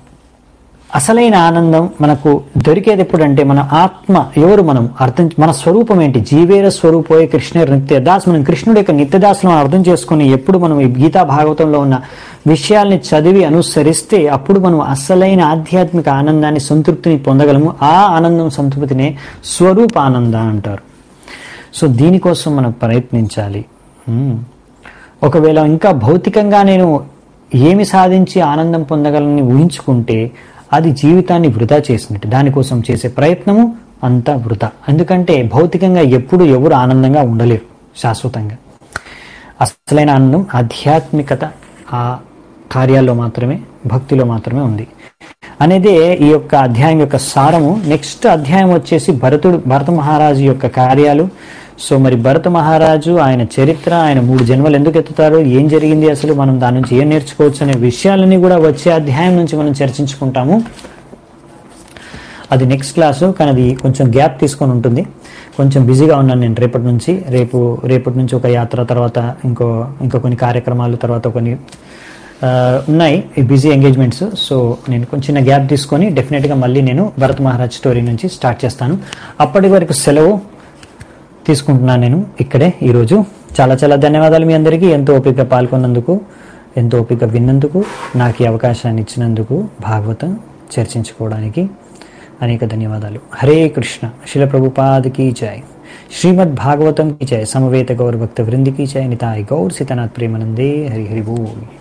అసలైన ఆనందం మనకు దొరికేది ఎప్పుడంటే మన ఆత్మ ఎవరు మనం అర్థం మన స్వరూపం ఏంటి జీవేర స్వరూపోయే కృష్ణ నిత్యదాస్ మనం కృష్ణుడి యొక్క నిత్యదాసులను అర్థం చేసుకుని ఎప్పుడు మనం ఈ గీతా భాగవతంలో ఉన్న విషయాల్ని చదివి అనుసరిస్తే అప్పుడు మనం అసలైన ఆధ్యాత్మిక ఆనందాన్ని సంతృప్తిని పొందగలము ఆ ఆనందం సంతృప్తినే స్వరూప ఆనంద అంటారు సో దీనికోసం మనం ప్రయత్నించాలి ఉమ్. ఒకవేళ ఇంకా భౌతికంగా నేను ఏమి సాధించి ఆనందం పొందగలని ఊహించుకుంటే అది జీవితాన్ని వృధా చేసినట్టు దానికోసం చేసే ప్రయత్నము అంతా వృధా ఎందుకంటే భౌతికంగా ఎప్పుడు ఎవరు ఆనందంగా ఉండలేరు శాశ్వతంగా అసలైన ఆనందం ఆధ్యాత్మికత ఆ కార్యాల్లో మాత్రమే భక్తిలో మాత్రమే ఉంది అనేది ఈ యొక్క అధ్యాయం యొక్క సారము నెక్స్ట్ అధ్యాయం వచ్చేసి భరతుడు భరత మహారాజు యొక్క కార్యాలు సో మరి భరత మహారాజు ఆయన చరిత్ర ఆయన మూడు జన్మలు ఎందుకు ఎత్తుతారు ఏం జరిగింది అసలు మనం దాని నుంచి ఏం నేర్చుకోవచ్చు అనే విషయాలన్నీ కూడా వచ్చే అధ్యాయం నుంచి మనం చర్చించుకుంటాము అది నెక్స్ట్ క్లాసు కానీ అది కొంచెం గ్యాప్ తీసుకొని ఉంటుంది కొంచెం బిజీగా ఉన్నాను నేను రేపటి నుంచి రేపు రేపటి నుంచి ఒక యాత్ర తర్వాత ఇంకో ఇంకో కొన్ని కార్యక్రమాలు తర్వాత కొన్ని ఆ, ఉన్నాయి ఈ బిజీ ఎంగేజ్మెంట్స్ సో నేను కొంచెం చిన్న గ్యాప్ తీసుకొని డెఫినెట్గా మళ్ళీ నేను భరత్ మహారాజ్ స్టోరీ నుంచి స్టార్ట్ చేస్తాను అప్పటి వరకు సెలవు తీసుకుంటున్నాను నేను ఇక్కడే ఈరోజు చాలా చాలా ధన్యవాదాలు మీ అందరికీ ఎంతో ఓపిక పాల్గొన్నందుకు ఎంతో ఓపిక విన్నందుకు నాకు ఈ అవకాశాన్ని ఇచ్చినందుకు భాగవతం చర్చించుకోవడానికి అనేక ధన్యవాదాలు హరే కృష్ణ శిల ప్రభుపాదకి జై శ్రీమద్ భాగవతం की जय समवेत गौर भक्त वृंद की जय निताय गौर सीतानाथ प्रेमानंदे हरि हरि बोल